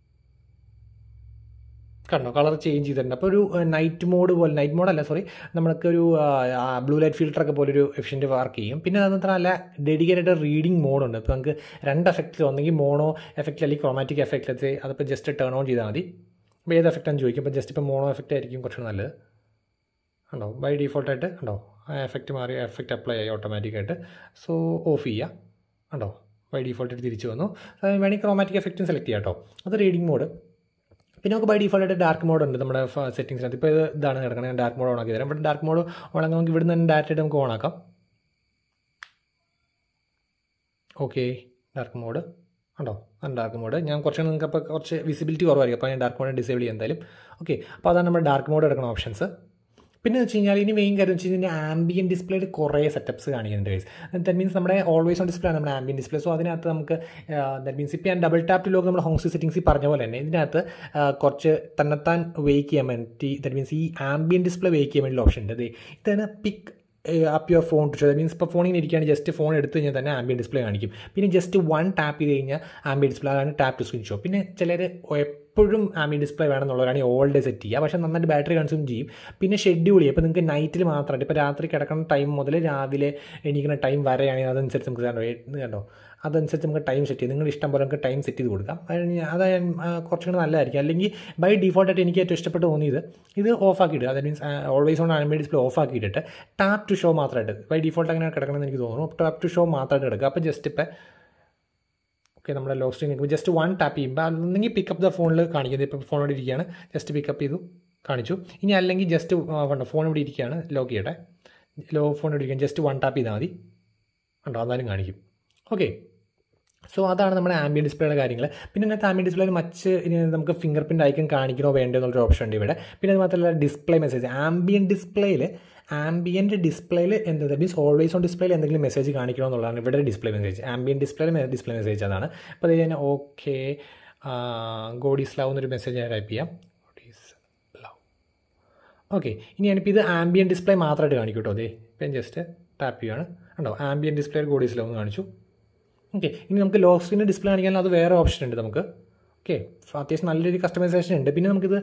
[SPEAKER 1] കണ്ടോ കളർ ചേഞ്ച് ചെയ്തിട്ടുണ്ട് അപ്പോൾ ഒരു നൈറ്റ് മോഡ് പോലെ നൈറ്റ് മോഡല്ല സോറി നമ്മൾക്ക് ഒരു ബ്ലൂ ലൈറ്റ് ഫിൽറ്ററൊക്കെ പോലെ ഒരു എഫിഷ്യൻറ്റ് വർക്ക് ചെയ്യും പിന്നെ അത് മാത്രമല്ല ഡെഡിക്കേറ്റഡ് റീഡിംഗ് മോഡുണ്ട് ഇപ്പോൾ നമുക്ക് രണ്ട് എഫക്റ്റിൽ ഒന്നെങ്കിൽ മോണോ എഫക്റ്റ് അല്ലെങ്കിൽ ക്രോമാറ്റിക് എഫക്റ്റ് അതിപ്പോൾ ജസ്റ്റ് ടേൺ ഓൺ ചെയ്താൽ മതി അപ്പോൾ ഏത് എഫക്റ്റാന്ന് ചോദിക്കും അപ്പോൾ ജസ്റ്റ് ഇപ്പോൾ മോണോ എഫക്റ്റ് ആയിരിക്കും കുറച്ചുകൂടി നല്ലത് കണ്ടോ ബൈ ഡീഫോൾട്ടായിട്ട് കണ്ടോ ആ എഫക്റ്റ് മാറി എഫക്റ്റ് അപ്ലൈ ആയി ഓട്ടോമാറ്റിക്കായിട്ട് സോ ഓഫ് ചെയ്യുക കണ്ടോ ബൈ ഡിഫോൾട്ട് തിരിച്ചു വന്നു അത് വേണമെങ്കിൽ ക്രോമാറ്റിക് എഫക്റ്റും സെലക്ട് ചെയ്യാം കേട്ടോ അത് റീഡിംഗ് മോഡ് പിന്നെ നമുക്ക് ബൈ ഡിഫോൾട്ടായിട്ട് ഡാർക്ക് മോഡ് ഉണ്ട് നമ്മുടെ സെറ്റിംഗ്സിനകത്ത് ഇപ്പോൾ ഇത് ഇതാണ് കിടക്കുന്നത് ഞാൻ ഡാർക്ക് മോഡ് ഓൺ ആക്കി തരാം ഇവിടെ ഡാർക്ക് മോഡ് ഓൺ ആക്കി നമുക്ക് ഇവിടുന്ന് തന്നെ ഡയറക്റ്റായിട്ട് നമുക്ക് ഓൺ ആക്കാം ഓക്കെ ഡാർക്ക് മോഡ് ഉണ്ടോ ആണ് ഡാർക്ക് മോഡ് ഞാൻ കുറച്ച് നിങ്ങൾക്ക് അപ്പോൾ കുറച്ച് വിസിബിലിറ്റി കുറവായിരിക്കും അപ്പോൾ ഞാൻ ഡാർക്ക് മോഡ് ഡിസേബിൾ ചെയ്യാം എന്തായാലും ഓക്കെ അപ്പോൾ അതാണ് നമ്മുടെ ഡാർക്ക് മോഡ് എടുക്കുന്ന ഓപ്ഷൻസ് പിന്നെ വെച്ച് കഴിഞ്ഞാൽ ഇനി മെയിൻ കാര്യം വെച്ച് കഴിഞ്ഞാൽ ആംബിയൻ ഡിസ്പ്ലേയിൽ കുറേ സെറ്റപ്സ് കാണിക്കുന്നുണ്ട് ഗൈസ് ദാറ്റ് മീൻസ് നമ്മുടെ ഓൾവേസ് ഓൺ ഡിസ്പ്ലേ ആണ് നമ്മുടെ ആംബിയൻ ഡിസ്പ്ലേ സോ അതിനകത്ത് നമുക്ക് ദാറ്റ് മീൻസ് ഇപ്പോൾ ഞാൻ ഡബിൾ ടാപ്പ് ലോക്ക് നമ്മുടെ ഹോം സെറ്റിംഗ്സിൽ പറഞ്ഞ പോലെ തന്നെ ഇതിനകത്ത് കുറച്ച് തന്നെത്താൻ വെയ്ക്ക് ചെയ്യാൻ വേണ്ടി ദാറ്റ് മീൻസ് ഈ ആംബിയൻ ഡിസ്പ്ലേ വെയ്ക്ക് ചെയ്യാൻ വേണ്ടി ഓപ്ഷൻ ഉണ്ട് ഇതാണ് pick up your phone to show that means ഇപ്പോൾ ഫോണിൽ ഇരിക്കുകയാണ് ജസ്റ്റ് ഫോൺ എടുത്ത് കഴിഞ്ഞാൽ തന്നെ ആംബിയൻ ഡിസ്പ്ലേ കാണിക്കും പിന്നെ ജസ്റ്റ് വൺ ടാപ്പ് ചെയ്ത് കഴിഞ്ഞാൽ ആംബിയൻ ഡിസ്പ്ലേ അതാണ് ടാപ്പ് ടു സ്ക്രീൻ ഷോ പിന്നെ ചിലർ എപ്പോഴും ആംബിയൻ ഡിസ്പ്ലേ വേണമെന്നുള്ളവരാണെങ്കിൽ ഓൾ ഡേ സെറ്റ് ചെയ്യുക പക്ഷേ നന്നായിട്ട് ബാറ്ററി കൺസ്യൂം ചെയ്യും പിന്നെ ഷെഡ്യൂൾ ചെയ്യും ഇപ്പോൾ നിങ്ങൾക്ക് നൈറ്റിൽ മാത്രമായിട്ട് ഇപ്പോൾ രാത്രി കിടക്കുന്ന ടൈം മുതൽ രാവിലെ എണീക്കുന്ന ടൈം വരെയാണെങ്കിൽ അതനുസരിച്ച് നമുക്ക് കണ്ടോ ഇത് കണ്ടോ അതനുസരിച്ച് നമുക്ക് ടൈം സെറ്റ് ചെയ്യും നിങ്ങൾ ഇഷ്ടം പോലെ നമുക്ക് ടൈം സെറ്റ് ചെയ്ത് കൊടുക്കാം അത് കുറച്ചും കൂടി നല്ലതായിരിക്കും അല്ലെങ്കിൽ ബൈ ഡിഫോൾട്ടായിട്ട് എനിക്ക് ഏറ്റവും ഇഷ്ടപ്പെട്ട് തോന്നിയത് ഇത് ഓഫ് ആക്കിയിട്ട് അതായത് മീൻസ് ഓൾവേസ് ഓൺ ആനിമേ ഡിസ്പ്ലേ ഓഫ് ആക്കിയിട്ടിട്ട് ടാപ്പ് ടു ഷോ മാത്രമായിട്ട് ബൈ ഡിഫോൾട്ട് അങ്ങനെ കിടക്കണമെന്ന് എനിക്ക് തോന്നുന്നു ടാപ്പ് ടു ഷോ മാത്രമായിട്ട് കിടക്കുക അപ്പോൾ ജസ്റ്റ് ഇപ്പോൾ ഓക്കെ നമ്മുടെ ലോക്ക് സ്ക്രീൻ നിൽക്കുമ്പോൾ ജസ്റ്റ് വൺ ടാപ്പ് ചെയ്യുമ്പോൾ അല്ലെങ്കിൽ പിക്കപ്പ് ദ ഫോണിൽ കാണിക്കുന്നത് ഇപ്പോൾ ഫോണോട് ഇരിക്കുകയാണ് ജസ്റ്റ് പിക്കപ്പ് ചെയ്തു കാണിച്ചു ഇനി അല്ലെങ്കിൽ ജസ്റ്റ് കണ്ടോ ഫോൺ ഇവിടെ ഇരിക്കുകയാണ് ലോക്ക് ചെയ്യട്ടെ ലോ ഫോൺ ഇവിടെ ഇരിക്കുകയാണ് ജസ്റ്റ് വൺ ടാപ്പ് ചെയ്താൽ മതി ഉണ്ടോ അതായാലും കാണിക്കും ഓക്കെ സോ അതാണ് നമ്മുടെ ആംബിയൻ ഡിസ്പ്ലേയുടെ കാര്യങ്ങൾ പിന്നെ ഇതിനകത്ത് ആംബിയൻ ഡിസ്പ്ലേയിൽ മറ്റ് ഇനി നമുക്ക് ഫിംഗർ പ്രിൻ്റ് ഐക്കൺ കാണിക്കണോ വേണ്ടോ എന്നുള്ളൊരു ഓപ്ഷൻ ഉണ്ട് ഇവിടെ പിന്നെ അത് മാത്രമല്ല ഡിസ്പ്ലേ മെസ്സേജ് ആംബിയൻ ഡിസ്പ്ലേയിൽ ആംബിയൻ്റ് ഡിസ്പ്ലേയിൽ എന്താ മീൻസ് ഓൾവേസ് ഓൺ ഡിസ്പ്ലേയിൽ എന്തെങ്കിലും മെസ്സേജ് കാണിക്കണോ എന്നുള്ളതാണ് ഇവിടെ ഡിസ്പ്ലേ മെസ്സേജ് ആംബിയൻ ഡിസ്പ്ലേയിൽ ഡിസ്പ്ലേ മെസ്സേജ് അതാണ് അപ്പോൾ അത് ഞാൻ ഓക്കെ ഗോഡീസ് ലവ് എന്നൊരു മെസ്സേജ് ഞാൻ ടൈപ്പ് ചെയ്യാം ഗോഡീസ് ലവ് ഓക്കെ ഇനി ഞാനിപ്പോൾ ഇത് ആംബിയൻ ഡിസ്പ്ലേ മാത്രമായിട്ട് കാണിക്കും കേട്ടോ അതെ ഇപ്പം ജസ്റ്റ് ടാപ്പ് ചെയ്യുകയാണ് ഉണ്ടോ ആംബിയൻ ഡിസ്പ്ലേ ഗോഡീസ് ലവ് എന്ന് കാണിച്ചു ഓക്കെ ഇനി നമുക്ക് ലോ സ്ക്രീൻ ഡിസ്പ്ലേ കാണിക്കാൻ അത് വേറെ ഓപ്ഷൻ ഉണ്ട് നമുക്ക് ഓക്കെ അത്യാവശ്യം നല്ലൊരു കസ്റ്റമൈസേഷൻ ഉണ്ട് പിന്നെ നമുക്കിത്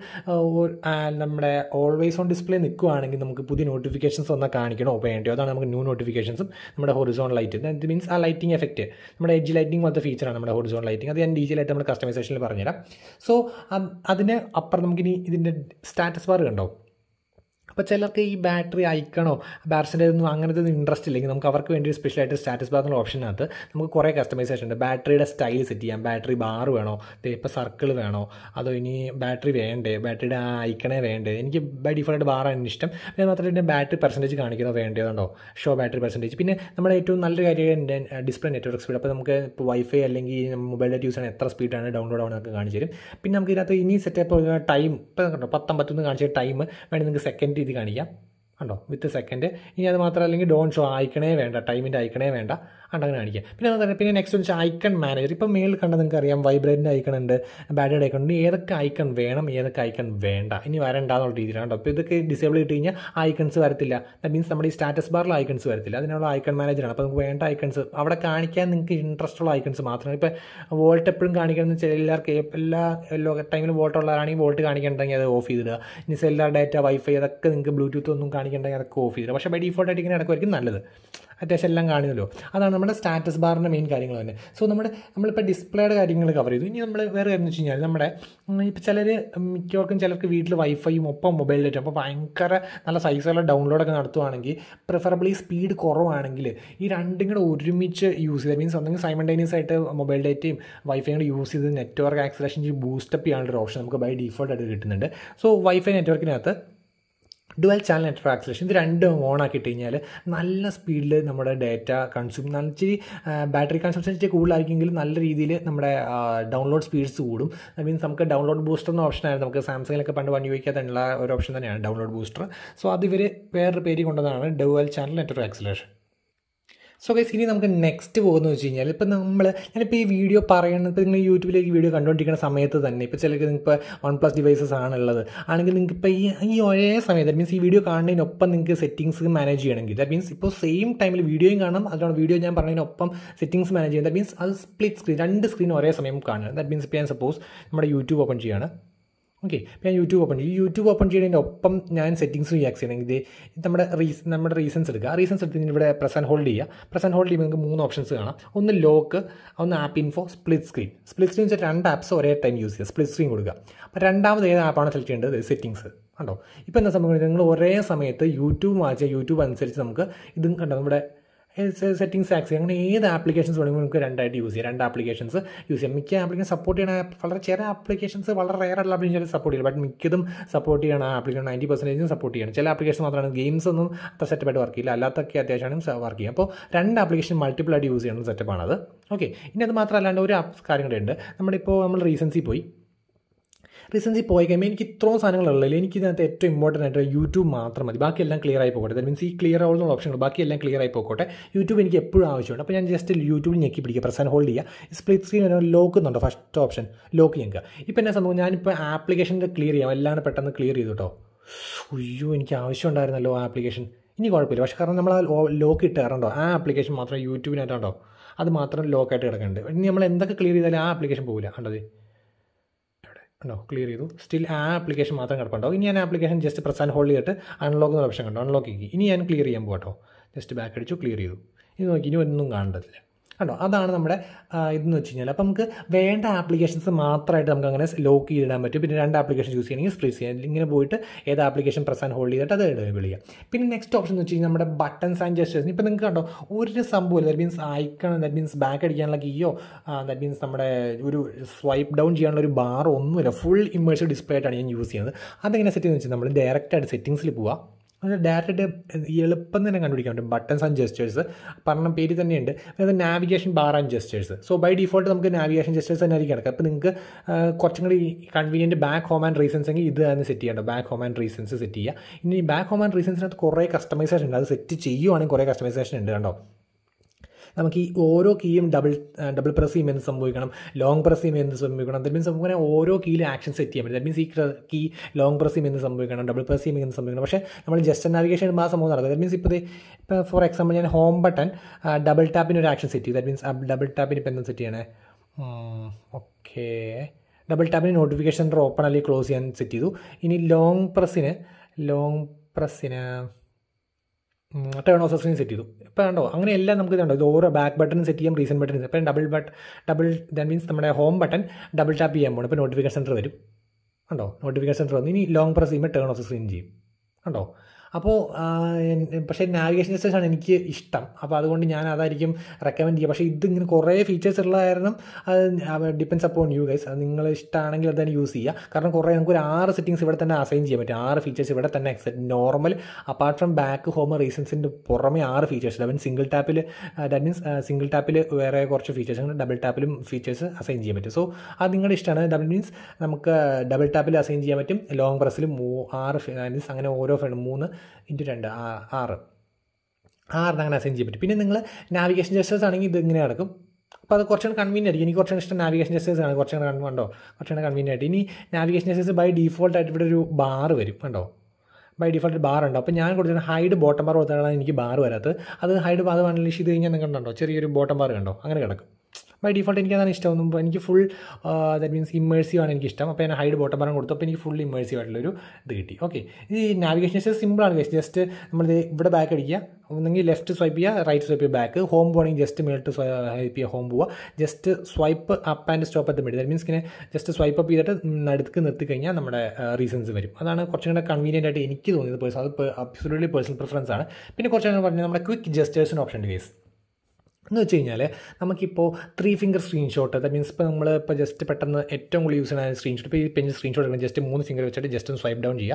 [SPEAKER 1] നമ്മുടെ ഓൾവേസ് ഓൺ ഡിസ്പ്ലേ നിൽക്കുകയാണെങ്കിൽ നമുക്ക് പുതിയ നോട്ടിഫിക്കേഷൻസ് വന്നാൽ കാണിക്കണോ വേണ്ടിയോ അതാണ് നമുക്ക് ന്യൂ നോട്ടിഫിക്കേഷൻസും നമ്മുടെ ഹൊറിസോൺ ലൈറ്റ് ദാറ്റ് മീൻസ് ആ ലൈറ്റിംഗ് എഫക്റ്റ് നമ്മുടെ എഡ്ജ് ലൈറ്റിംഗ് പോലത്തെ ഫീച്ചറാണ് നമ്മുടെ ഹൊറിസോൺ ലൈറ്റിംഗ് അത് ഞാൻ ഡീറ്റെയിൽ ആയിട്ട് നമ്മുടെ കസ്റ്റമൈസേഷനിൽ പറഞ്ഞുതരാം സോ അതിന് അപ്പുറം നമുക്കിനി ഇതിൻ്റെ സ്റ്റാറ്റസ് ബാർ കണ്ടോ അപ്പോൾ ചിലർക്ക് ഈ ബാറ്ററി അയക്കണോ ബാറ്റ്സിൻ്റെ ഒന്നും അങ്ങനത്തെ ഇൻട്രസ്റ്റ് ഇല്ലെങ്കിൽ നമുക്ക് അവർക്ക് വേണ്ടി സ്പെഷ്യലായിട്ട് സ്റ്റാറ്റസ് ബാർ എന്നുള്ള ഓപ്ഷനകത്ത് നമുക്ക് കുറേ കസ്റ്റമൈസേഷൻ ഉണ്ട് ബാറ്ററിയുടെ സ്റ്റൈൽ സെറ്റ് ചെയ്യാം ബാറ്ററി ബാർ വേണോ ഇപ്പോൾ സർക്കിൾ വേണോ അതോ ഇനി ബാറ്ററി വേണ്ടേ ബാറ്ററിയുടെ ആ ഐക്കണേ വേണ്ടേ എനിക്ക് ബൈ ഡിഫോൾട്ട് ബാറാണ് ഇഷ്ടം പിന്നെ മാത്രമല്ല ബാറ്ററി പെർസെൻറ്റേജ് കാണിക്കുന്നോ വേണ്ടതുണ്ടോ ഷോ ബാറ്ററി പെർസെൻറ്റേജ് പിന്നെ നമ്മുടെ ഏറ്റവും നല്ലൊരു കാര്യം ഡിസ്പ്ലേ നെറ്റ്വർക്ക് സ്പീഡ് അപ്പോൾ നമുക്ക് ഇപ്പോൾ വൈഫൈ അല്ലെങ്കിൽ മൊബൈൽ ഡേറ്റ് യൂസ് ചെയ്യാൻ എത്ര സ്പീഡാണ് ഡൗൺലോഡ് ആവുന്നതൊക്കെ കാണിച്ചു തരും പിന്നെ നമുക്ക് ഇതിനകത്ത് ഇനി സെറ്റപ്പ് ടൈം ഇപ്പോൾ കണ്ടോ പത്തൊമ്പത്തൊന്ന് കാണിച്ച ടൈം വേണമെങ്കിൽ നിങ്ങൾക്ക് സെക്കൻഡ് രീതി കാണിക്കാം കണ്ടോ വിത്ത് സെക്കൻഡ് ഇനി അത് മാത്രമല്ല അല്ലെങ്കിൽ ഡോൺ ഷോ അയക്കണേ വേണ്ട ടൈമിൻ്റെ അയക്കണേ വേണ്ട അങ്ങനെ കാണിക്കുക പിന്നെ അതുപോലെ പിന്നെ നെക്സ്റ്റ് വെച്ചാൽ ഐക്കൺ മാനേജർ ഇപ്പം മേളിൽ കണ്ട നിങ്ങൾക്ക് അറിയാം വൈബ്രേറ്റിൻ്റെ ഐക്കൺ ഉണ്ട് ബാറ്ററിയുടെ ഐക്കൺ ഉണ്ട് ഏതൊക്കെ ഐക്കൺ വേണം ഏതൊക്കെ ഐക്കൺ വേണ്ട ഇനി വരണ്ടെന്നുള്ള രീതിയിലാണ് കേട്ടോ അപ്പോൾ ഇതൊക്കെ ഡിസേബിൾ ഇട്ട് കഴിഞ്ഞാൽ ഐക്കൺസ് വരത്തില്ല ദാറ്റ് മീൻസ് നമ്മുടെ ഈ സ്റ്റാറ്റസ് ബാറിൽ ഐക്കൺസ് വരത്തില്ല അതിനുള്ള ഐക്കൺ മാനേജറാണ് അപ്പോൾ നമുക്ക് വേണ്ട ഐക്കൺസ് അവിടെ കാണിക്കാൻ നിങ്ങൾക്ക് ഇൻട്രസ്റ്റ് ഉള്ള ഐക്കൺസ് മാത്രമാണ് ഇപ്പോൾ വോൾട്ട് എപ്പോഴും കാണിക്കണം ചില എല്ലാവർക്കും എല്ലാ എല്ലാ ടൈമിലും വോൾട്ട് ഉള്ളവരാണെങ്കിൽ വോൾട്ട് കാണിക്കണമെങ്കിൽ അത് ഓഫ് ചെയ്തിടുക ഇനി സെല്ലാർ ഡാറ്റ വൈഫൈ അതൊക്കെ നിങ്ങൾക്ക് ബ്ലൂടൂത്ത് ഒന്നും കാണിക്കണമെങ്കിൽ അതൊക്കെ ഓഫ് ചെയ്തിടുക പക്ഷേ ബൈ ഡിഫോൾട്ടായിട്ട് ഇങ്ങനെ നടക്കുമായിരിക്കും നല്ലത് അത്യാവശ്യം എല്ലാം കാണുമല്ലോ അതാണ് നമ്മുടെ സ്റ്റാറ്റസ് ബാറിൻ്റെ മെയിൻ കാര്യങ്ങൾ തന്നെ സോ നമ്മുടെ നമ്മളിപ്പോൾ ഡിസ്പ്ലേയുടെ കാര്യങ്ങൾ കവർ ചെയ്തു ഇനി നമ്മൾ വേറെ കാര്യം വെച്ച് കഴിഞ്ഞാൽ നമ്മുടെ ഇപ്പോൾ ചിലർ മിക്കവർക്കും ചിലർക്ക് വീട്ടിൽ വൈഫൈയും ഒപ്പം മൊബൈൽ ഡേറ്റും അപ്പോൾ ഭയങ്കര നല്ല സൈസുള്ള ഡൗൺലോഡൊക്കെ നടത്തുവാണെങ്കിൽ പ്രിഫറബിളി സ്പീഡ് കുറവാണെങ്കിൽ ഈ രണ്ടും കൂടെ ഒരുമിച്ച് യൂസ് ചെയ്ത് മീൻസ് ഒന്നെങ്കിൽ സൈമൾട്ടേനിയസ് ആയിട്ട് മൊബൈൽ ഡേറ്റയും വൈഫൈയും കൂടെ യൂസ് ചെയ്ത് നെറ്റ്വർക്ക് ആക്സലേഷൻ ബൂസ്റ്റപ്പ് ചെയ്യാനുള്ള ഒരു ഓപ്ഷൻ നമുക്ക് ബൈ ഡീഫോൾട്ട് ആയിട്ട് കിട്ടുന്നുണ്ട് സോ വൈഫൈ നെറ്റ്വർക്കിനകത്ത് ഡുവൽ ചാനൽ നെറ്റ്വർക്ക് ആക്സലേഷൻ ഇത് രണ്ടും ഓൺ ആക്കിയിട്ട് കഴിഞ്ഞാൽ നല്ല സ്പീഡിൽ നമ്മുടെ ഡേറ്റ കൺസ്യൂം നല്ല ഇച്ചിരി ബാറ്ററി കൺസംഷൻ ഇച്ചിരി കൂടുതലായിരിക്കുമെങ്കിലും നല്ല രീതിയിൽ നമ്മുടെ ഡൗൺലോഡ് സ്പീഡ്സ് കൂടും ദാറ്റ് മീൻസ് നമുക്ക് ഡൗൺലോഡ് ബൂസ്റ്റർ എന്ന ഓപ്ഷനായിരുന്നു നമുക്ക് സാംസങ്ങിലൊക്കെ പണ്ട് വൺ ഉപയോഗിക്കാത്തുള്ള ഒരു ഓപ്ഷൻ തന്നെയാണ് ഡൗൺലോഡ് ബൂസ്റ്റർ സോ അത് ഇവർ വേറൊരു പേര് കൊണ്ടതാണ് dual channel network acceleration so guys ഇനി നമുക്ക് നെക്സ്റ്റ് പോകുന്നത് വെച്ച് കഴിഞ്ഞാൽ ഇപ്പം നമ്മൾ ഞാനിപ്പോൾ ഈ വീഡിയോ പറയുന്നത് ഇപ്പോൾ നിങ്ങൾ യൂട്യൂബിലേക്ക് വീഡിയോ കണ്ടുകൊണ്ടിരിക്കുന്ന സമയത്ത് തന്നെ ഇപ്പോൾ ചിലർക്ക് ഇപ്പോൾ വൺ പ്ലസ് ഡിവൈസസ് ആണുള്ളത് ആണെങ്കിൽ നിങ്ങൾക്ക് ഇപ്പോൾ ഈ ഈ ഒരേ സമയത്ത് ദാറ്റ് മീൻസ് ഈ വീഡിയോ കാണുന്നതിനൊപ്പം നിങ്ങൾക്ക് സെറ്റിംഗ്സ് മാനേജ് ചെയ്യണമെങ്കിൽ ദാറ്റ് മീൻസ് ഇപ്പോൾ സെയിം ടൈമിൽ വീഡിയോയും കാണാം അതുകൊണ്ട് വീഡിയോ ഞാൻ പറഞ്ഞതിനൊപ്പം സെറ്റിംഗ്സ് മാനേജ് ചെയ്യും ദാറ്റ് മീൻസ് അത് സ്പ്ലിറ്റ് സ്ക്രീൻ രണ്ട് സ്ക്രീൻ ഒരേ സമയം കാണുക ദാറ്റ് മീൻസ് ഇപ്പോൾ ഞാൻ സപ്പോസ് നമ്മുടെ യൂട്യൂബ് ഓപ്പൺ ചെയ്യുകയാണ് ഓക്കെ ഇപ്പോൾ ഞാൻ യൂട്യൂബ് ഓപ്പൺ ചെയ്യും യൂട്യൂബ് ഓപ്പൺ ചെയ്യുന്നതിൻ്റെ ഒപ്പം ഞാൻ സെറ്റിംഗ്സ് റിയാക്ട് ചെയ്യണമെങ്കിൽ ഇത് നമ്മുടെ റീസ് നമ്മുടെ റീസൺസ് എടുക്കുക റീസൺസ് എടുത്ത് ഇവിടെ പ്രസ് ആൻഡ് ഹോൾഡ് ചെയ്യുക പ്രസ് ആൻഡ് ഹോൾഡ് ചെയ്യുമ്പോൾ നിങ്ങൾക്ക് മൂന്ന് ഓപ്ഷൻസ് കാണാം ഒന്ന് ലോക്ക് ഒന്ന് app info split screen split screen വെച്ചാൽ രണ്ട് ആപ്സ് ഒരേ ടൈം യൂസ് ചെയ്യുക സ്പ്ലിറ്റ് സ്ക്രീൻ കൊടുക്കുക അപ്പോൾ രണ്ടാമത് ഏത് ആപ്പാണ് സെലക്ട് ചെയ്യേണ്ടത് സെറ്റിംഗ്സ് കണ്ടോ ഇപ്പോൾ എന്താ സംഭവം നിങ്ങൾ ഒരേ സമയത്ത് യൂട്യൂബ് വായിച്ചാൽ യൂട്യൂബ് അനുസരിച്ച് നമുക്ക് ഇതും കണ്ടോ നമ്മുടെ സെറ്റിംഗ്സ് ആക്സസ് അങ്ങനെ ഏത് ആപ്ലിക്കേഷൻസ് വേണമെങ്കിലും നമുക്ക് രണ്ടായിട്ട് യൂസ് ചെയ്യാം രണ്ട് ആപ്ലിക്കേഷൻസ് യൂസ് ചെയ്യാം മിക്ക ആപ്ലിക്കേഷൻ സപ്പോർട്ട് ചെയ്യണ വളരെ ചെറിയ ആപ്ലിക്കേഷൻസ് വളരെ റയർ ആയിട്ടുള്ള ആപ്ലിക്കേഷൻ സപ്പോർട്ട് ചെയ്യില്ല ബട്ട് മിക്കതും സപ്പോർട്ട് ചെയ്യണം ആ ആപ്ലിക്കേഷൻ നയൻറ്റി പെർസെൻറ്റേജും സപ്പോർട്ട് ചെയ്യണം ചില ആപ്ലിക്കേഷൻ മാത്രമാണ് ഗെയിംസ് ഒന്നും അത്ര സെറ്റപ്പായിട്ട് വർക്ക് ചെയ്യില്ല അല്ലാത്തൊക്കെ അത്യാവശ്യമാണ് വർക്ക് ചെയ്യും അപ്പോൾ രണ്ട് ആപ്ലിക്കേഷൻ മൾട്ടിപ്പിൾ ആയിട്ട് യൂസ് ചെയ്യുന്ന സെറ്റപ്പാണത് ഓക്കെ ഇനി അത് മാത്രമല്ലാണ്ട് ഒരു കാര്യം കൂടെ ഉണ്ട് നമ്മളിപ്പോൾ നമ്മൾ റീസൻസി പോയി റീസൻസി പോയി കഴിയുമ്പോൾ എനിക്ക് ഇത്രയും സാധനങ്ങളുള്ളതിൽ എനിക്ക് ഇതിനകത്ത് ഏറ്റവും ഇമ്പോർട്ടൻ്റ് ആയിട്ട് യൂട്യൂബ് മാത്രം മതി ബാക്കിയെല്ലാം ക്ലിയർ ആയി പോകട്ടെ ദാറ്റ് മീൻസ് ഈ ക്ലിയർ ആവുന്ന ഓപ്ഷനുകൾ ബാക്കിയെല്ലാം ക്ലിയർ ആയി പോകട്ടെ യൂട്യൂബ് എനിക്ക് എപ്പോഴും ആവശ്യമുണ്ട് അപ്പോൾ ഞാൻ ജസ്റ്റ് യൂട്യൂബിൽ ഞെക്കി പിടിക്കുക പ്രസ് ആൻഡ് ഹോൾഡ് ചെയ്യുക സ്പ്ലിറ്റ് സ്ക്രീൻ ലോക്ക് എന്നുണ്ടോ ഫസ്റ്റ് ഓപ്ഷൻ ലോക്ക് ചെയ്യുക ഇപ്പോൾ എന്നാ സംഭവം ഞാനിപ്പോൾ ആപ്ലിക്കേഷൻ്റെ ക്ലിയർ ചെയ്യാം എല്ലാം പെട്ടെന്ന് ക്ലിയർ ചെയ്തു കേട്ടോ അയ്യോ എനിക്ക് ആവശ്യം ഉണ്ടായിരുന്നല്ലോ ആ ആപ്ലിക്കേഷൻ ഇനി കുഴപ്പമില്ല പക്ഷേ കാരണം നമ്മൾ ആ ലോക്ക് ഇട്ട് കയറണ്ടോ ആ ആപ്ലിക്കേഷൻ മാത്രം യൂട്യൂബിനായിട്ടുണ്ടോ അത് മാത്രം ലോക്കായിട്ട് കിടക്കുന്നുണ്ട് ഇനി നമ്മൾ എന്തൊക്കെ ക്ലിയർ ചെയ്താലും ആ ആപ്ലിക്കേഷൻ പോകില്ല കണ്ടത് ഉണ്ടോ ക്ലിയർ ചെയ്തു സ്റ്റിൽ ആ ആപ്ലിക്കേഷൻ മാത്രം കിടപ്പുണ്ടോ ഇനി ഞാൻ application just press and hold ചെയ്തിട്ട് അൺലോക്ക് എന്ന ഓപ്ഷൻ കണ്ടോ അൺലോക്ക് ചെയ്യും ഇനി ഞാൻ ക്ലിയർ ചെയ്യാൻ പോകട്ടോ ജസ്റ്റ് ബാക്ക് അടിച്ചു ക്ലിയർ ചെയ്തു ഇനി നോക്കി ഇനി ഒന്നും കാണേണ്ടതില്ല കണ്ടോ അതാണ് നമ്മുടെ ഇതെന്ന് വെച്ച് കഴിഞ്ഞാൽ അപ്പോൾ നമുക്ക് വേണ്ട ആപ്ലിക്കേഷൻസ് മാത്രമായിട്ട് നമുക്ക് അങ്ങനെ ലോക്ക് ചെയ്തിടാൻ പറ്റും പിന്നെ രണ്ട് ആപ്ലിക്കേഷൻ യൂസ് ചെയ്യണമെങ്കിൽ സ്പ്ലേസ് ചെയ്യാം ഇങ്ങനെ പോയിട്ട് ഏത് ആപ്ലിക്കേഷൻ പ്രസ് ആൻഡ് ഹോൾഡ് ചെയ്തിട്ട് അത് വിളിക്കാം പിന്നെ നെക്സ്റ്റ് ഓപ്ഷൻ എന്ന് വെച്ച് കഴിഞ്ഞാൽ നമ്മുടെ ബട്ടൺസ് ആൻഡ് ജസ്റ്റേഴ്സ് ഇപ്പോൾ നിങ്ങൾക്ക് കണ്ടോ ഒരു സംഭവം that means icon that means back അടിക്കാനുള്ള കീയോ ദാറ്റ് മീൻസ് നമ്മുടെ ഒരു സ്വൈപ്പ് ഡൗൺ ചെയ്യാനുള്ള ഒരു ബാർ ഒന്നുമില്ല ഫുൾ ഇമേഴ്സീവ് ഡിസ്പ്ലേ ആയിട്ടാണ് ഞാൻ യൂസ് ചെയ്യുന്നത് അതെങ്ങനെ സെറ്റ് ചെയ്യുന്നത് വെച്ചാൽ നമ്മൾ ഡയറക്റ്റായിട്ട് സെറ്റിങ്സിൽ പോവുക അത് ഡയറക്റ്റ് എളുപ്പം തന്നെ കണ്ടുപിടിക്കാൻ പറ്റും ബട്ടൺസ് ആൻഡ് ജസ്റ്റേഴ്സ് പറഞ്ഞ പേര് തന്നെയുണ്ട് അതായത് navigation bar and gestures so by default നമുക്ക് നാവിഗേഷൻ ജസ്റ്റേഴ്സ് തന്നെ ആയിരിക്കും കിടക്കുക അപ്പോൾ നിങ്ങൾക്ക് കുറച്ചും കൂടി convenient back home and recents എങ്കിൽ ഇത് തന്നെ സെറ്റ് ചെയ്യേണ്ടത് back home and recents set ചെയ്യുക ഇനി ബാക്ക് ഹോം ആൻഡ് റീസൺസിനകത്ത് കുറേ കസ്റ്റമൈസേഷൻ ഉണ്ട് അത് സെറ്റ് ചെയ്യുവാണെങ്കിൽ കുറേ കസ്റ്റമൈസേഷൻ ഉണ്ട് കണ്ടോ നമുക്ക് ഈ ഓരോ കീയും ഡബിൾ ഡബിൾ പ്രസ് ചെയ്യുമ്പോൾ എന്ത് സംഭവിക്കണം ലോങ് പ്രസ് ചെയ്യുമ്പോൾ എന്ത് സംഭവിക്കണം ദറ്റ് മീൻസ് നമുക്ക് ഓരോ കീയിലും ആക്ഷൻ സെറ്റ് ചെയ്യാൻ പറ്റും ദറ്റ് മീൻസ് ഈ കീ ലോങ് പ്രസ് ചെയ്യുമ്പോൾ എന്ത് സംഭവിക്കണം ഡബിൾ പ്രസ് ചെയ്യുമ്പോൾ എന്ത് സംഭവിക്കണം പക്ഷേ നമ്മൾ ജസ്റ്റ് നാവിഗേഷൻ ആ സംഭവം നടക്കുക ദറ്റ് മീൻസ് ഇപ്പോൾ ഇപ്പോൾ ഫോർ എക്സാമ്പിൾ ഞാൻ ഹോം ബട്ടൺ ഡബിൾ ടാപ്പിന് ഒരു ആക്ഷൻ സെറ്റ് ചെയ്യും ദറ്റ് മീൻസ് ഡബിൾ ടാപ്പിന് ഇപ്പോൾ എന്താ സെറ്റ് ചെയ്യണേ ഓക്കെ ഡബിൾ ടാപ്പിന് നോട്ടിഫിക്കേഷൻ സെൻറ്റർ ഓപ്പൺ അല്ലെങ്കിൽ ക്ലോസ് ചെയ്യാൻ സെറ്റ് ചെയ്തു ഇനി ലോങ് പ്രസ്സിന് ലോങ് പ്രസ്സിന് ടേൺ ഓഫ് സ്ക്രീൻ സെറ്റ് ചെയ്തു ഇപ്പോൾ കണ്ടോ അങ്ങനെ എല്ലാം നമുക്ക് ഇതുണ്ടോ ഇത് ഓരോ ബാക്ക് ബട്ടൺ സെറ്റ് ചെയ്യാം റീസെൻറ്റ് ബട്ടൺ ഇപ്പം double but double that means നമ്മുടെ ഹോം ബട്ടൺ ഡബിൾ ടാപ്പ് ചെയ്യാൻ പോകണം ഇപ്പോൾ നോട്ടിഫിക്കേഷൻ സെൻറ്റർ വരും കണ്ടോ നോട്ടിഫിക്കേഷൻ സെൻറ്റർ വന്നു ഇനി ലോങ് പ്രസ് ചെയ്യുമ്പോൾ ടേൺ ഓഫ് സ്ക്രീൻ ചെയ്യും കണ്ടോ അപ്പോൾ പക്ഷേ നാവിഗേഷൻ സിസ്റ്റേഴ്സാണ് എനിക്ക് ഇഷ്ടം അപ്പോൾ അതുകൊണ്ട് ഞാൻ അതായിരിക്കും റെക്കമെൻഡ് ചെയ്യുക പക്ഷേ ഇതിങ്ങനെ കുറേ ഫീച്ചേഴ്സ് ഉള്ള കാരണം അത് ഡിപ്പെൻസ് അപ്പോൺ യു ഗൈസ് അത് നിങ്ങൾ ഇഷ്ടമാണെങ്കിൽ അത് തന്നെ യൂസ് ചെയ്യുക കാരണം കുറേ നമുക്ക് ഒരു ആറ് സെറ്റിങ്സ് ഇവിടെ തന്നെ അസൈൻ ചെയ്യാൻ പറ്റും ആറ് ഫീച്ചേഴ്സ് ഇവിടെ തന്നെ normal apart from back home റീസൺസിൻ്റെ പുറമെ ആറ് ഫീച്ചേഴ്സ് അവൻ സിംഗിൾ ടാപ്പിൽ ദാറ്റ് മീൻസ് സിംഗിൾ ടാപ്പിൽ വേറെ കുറച്ച് ഫീച്ചേഴ്സ് ഉണ്ട് ഡബിൾ ടാപ്പിലും ഫീച്ചേഴ്സ് അസൈൻ ചെയ്യാൻ പറ്റും സോ അത് നിങ്ങളുടെ ഇഷ്ടമാണ് ഡബിൾ മീൻസ് നമുക്ക് ഡബിൾ ടാപ്പിൽ അസൈൻ ചെയ്യാൻ പറ്റും ലോങ് പ്രസ്സിൽ ആറ് മീൻസ് അങ്ങനെ ഓരോ മൂന്ന് ഇൻറ്റു രണ്ട് ആറ് ആറിന് അങ്ങനെ അസൈൻ ചെയ്യാൻ പറ്റും പിന്നെ നിങ്ങൾ നാവിഗേഷൻ ജസ്റ്റേഴ്സ് ആണെങ്കിൽ ഇത് ഇങ്ങനെ നടക്കും അപ്പോൾ അത് കുറച്ചുകൂടെ കൺവീനിയൻ ആയിരിക്കും എനിക്ക് കുറച്ചുകൂടെ ഇഷ്ടം നാവിഗേഷൻ ജസ്റ്റേഴ്സ് ആണ് കുറച്ചുകൂടെ കണ്ടോ കുറച്ചുകൂടെ കൺവീനിയൻ ആയിട്ട് ഇനി നാവിഗേഷൻ ജസ്റ്റേഴ്സ് ബൈ ഡീഫോൾട്ട് ആയിട്ട് ഇവിടെ ഒരു ബാർ വരും കണ്ടോ ബൈ ഡിഫോൾട്ട് ബാർ ഉണ്ട് അപ്പോൾ ഞാൻ കൊടുത്തിട്ട് ഹൈഡ് ബോട്ടം ബാർ കൊടുത്താണ് എനിക്ക് ബാർ വരാത്തത് അത് ഹൈഡ് ബാർ അൺലിഷ് ചെയ്ത് കഴിഞ്ഞാൽ നിങ്ങൾ കണ്ടോ ചെറിയൊരു ബോട്ടം ബാർ കണ്ടോ അങ്ങനെ കിടക്കും ബൈ ഡിഫോൾട്ട് എനിക്ക് അതാണ് ഇഷ്ടമൊന്നും എനിക്ക് ഫുൾ ദാറ്റ് മീൻസ് ഇമ്മേഴ്സീവ് ആണ് എനിക്ക് ഇഷ്ടം അപ്പോൾ ഞാൻ ഹൈഡ് ബോട്ടം ബാറും കൊടുത്തു അപ്പോൾ എനിക്ക് ഫുൾ ഇമ്മേഴ്സീവ് ആയിട്ടുള്ളൊരു ഇത് കിട്ടി ഓക്കെ ഈ നാവിഗേഷൻ സിസ്റ്റം സിമ്പിളാണ് ഗൈസ് ജസ്റ്റ് നമ്മൾ ഇവിടെ ബാക്ക് അടിക്കുക ഒന്നെങ്കിൽ ലെഫ്റ്റ് സ്വൈപ്പ് ചെയ്യുക റൈറ്റ് സ്വൈപ്പ് ചെയ്യുക ബാക്ക് ഹോം പോകണമെങ്കിൽ ജസ്റ്റ് മേളിട്ട് സ്വൈപ്പ് ചെയ്യുക ഹോം പോവുക just swipe up and stop at mid that means ഇങ്ങനെ ജസ്റ്റ് സ്വൈപ്പ് അപ്പ് ചെയ്തിട്ട് നടുക്ക് നിർത്തി കഴിഞ്ഞാൽ നമ്മുടെ റീസൺസ് വരും അതാണ് കുറച്ചും കൂടെ കൺവീനിയൻ്റ് ആയിട്ട് എനിക്ക് തോന്നിയത് പേഴ്സൺ അത് അബ്സൊല്യൂട്ട്ലി പേഴ്സണൽ പ്രിഫറൻസ് ആണ് പിന്നെ കുറച്ചുകൂടെ പറഞ്ഞാൽ നമ്മുടെ ക്വിക്ക് ജസ്റ്റേഴ്സിന് ഓപ്ഷൻ ഉണ്ട് കേസ് എന്ന് വെച്ച് കഴിഞ്ഞാൽ നമുക്കിപ്പോൾ three finger screenshot that means ഇപ്പോൾ നമ്മൾ ഇപ്പോൾ ജസ്റ്റ് പെട്ടെന്ന് ഏറ്റവും കൂടുതൽ യൂസ് ചെയ്യുന്ന സ്ക്രീൻഷോട്ട് ഇപ്പോൾ ഈ പെഞ്ച് സ്ക്രീൻഷോട്ട് എടുക്കണം ജസ്റ്റ് മൂന്ന് ഫിംഗർ വെച്ചിട്ട് ജസ്റ്റ് ഒന്ന് സ്വൈപ്പ് ഡൗൺ ചെയ്യുക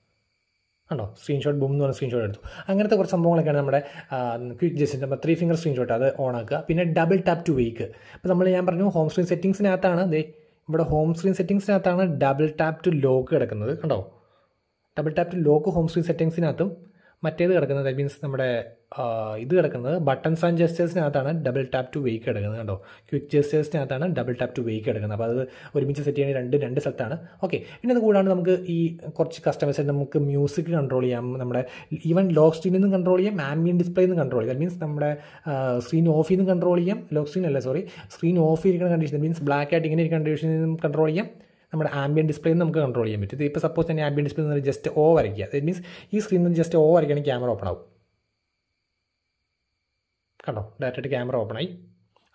[SPEAKER 1] ആണോ സ്ക്രീൻഷോട്ട് ബൂം എന്ന് പറഞ്ഞ സ്ക്രീൻഷോട്ട് എടുത്തു അങ്ങനത്തെ കുറച്ച് സംഭവങ്ങളൊക്കെയാണ് നമ്മുടെ ക്വിക്ക് ജസ്റ്റ് നമ്മൾ ത്രീ ഫിംഗർ സ്ക്രീൻഷോട്ട് അത് ഓൺ ആക്കുക പിന്നെ ഡബിൾ ടാപ്പ് ടു വെയ്ക്ക് ഇപ്പോൾ നമ്മൾ ഞാൻ പറഞ്ഞു ഹോം സ്ക്രീൻ സെറ്റിങ്സിനകത്താണ് ദേ ഇവിടെ ഹോം സ്ക്രീൻ സെറ്റിങ്സിനകത്താണ് ഡബിൾ ടാപ്പ് ടു ലോക്ക് കിടക്കുന്നത് കണ്ടോ double tap to lock home screen സെറ്റിങ്സിനകത്തും മറ്റേത് കിടക്കുന്നത് ദാറ്റ് മീൻസ് നമ്മുടെ ഇത് കിടക്കുന്നത് ബട്ടൺസ് ആൻഡ് ജസ്റ്റേഴ്സിനകത്താണ് ഡബിൾ ടാപ്പ് ടു വെയ്ക്ക് കിടക്കുന്നത് കണ്ടോ ക്വിക്ക് ജസ്റ്റേഴ്സിനകത്താണ് ഡബിൾ ടാപ്പ് ടു വെയ്ക്ക് കിടക്കുന്നത് അപ്പോൾ അത് ഒരുമിച്ച് സെറ്റ് ചെയ്യണ രണ്ട് രണ്ട് സ്ഥലത്താണ് ഓക്കെ പിന്നെ അത് കൂടാണ്ട് നമുക്ക് ഈ കുറച്ച് കസ്റ്റമേഴ്സ് നമുക്ക് മ്യൂസിക് കൺട്രോൾ ചെയ്യാം നമ്മുടെ ഈവൻ ലോക്ക് സ്ക്രീനിൽ നിന്ന് കൺട്രോൾ ചെയ്യാം ആംബിയൻ ഡിസ്പ്ലേയിൽ നിന്ന് കൺട്രോൾ ചെയ്യാം മീൻസ് നമ്മുടെ സ്ക്രീൻ ഓഫ് ചെയ്ത് കൺട്രോൾ ചെയ്യാം ലോക്ക് സ്ക്രീൻ അല്ല സോറി സ്ക്രീൻ ഓഫ് ചെയ്തിരിക്കുന്ന കണ്ടീഷൻ മീൻസ് ബ്ലാക്ക് ആയിട്ട് ഇങ്ങനെ ഇരിക്കുന്ന കണ്ടീഷനിൽ കൺട്രോൾ ചെയ്യാം നമ്മുടെ ആംബിയൻ ഡിസ്പ്ലേ നമുക്ക് കൺട്രോൾ ചെയ്യാൻ പറ്റും ഇപ്പോൾ സപ്പോസ് തന്നെ ആംബിയൻ ഡിസ്പ്ലേ നിന്ന് ജസ്റ്റ് ഓ വരയ്ക്കുക ദറ്റ് മീൻസ് ഈ സ്ക്രീനിൽ നിന്ന് ജസ്റ്റ് ഓ വരയ്ക്കുകയാണെങ്കിൽ ക്യാമറ ഓപ്പൺ ആവും കണ്ടോ ഡയറക്റ്റ് ക്യാമറ ഓപ്പൺ ആയി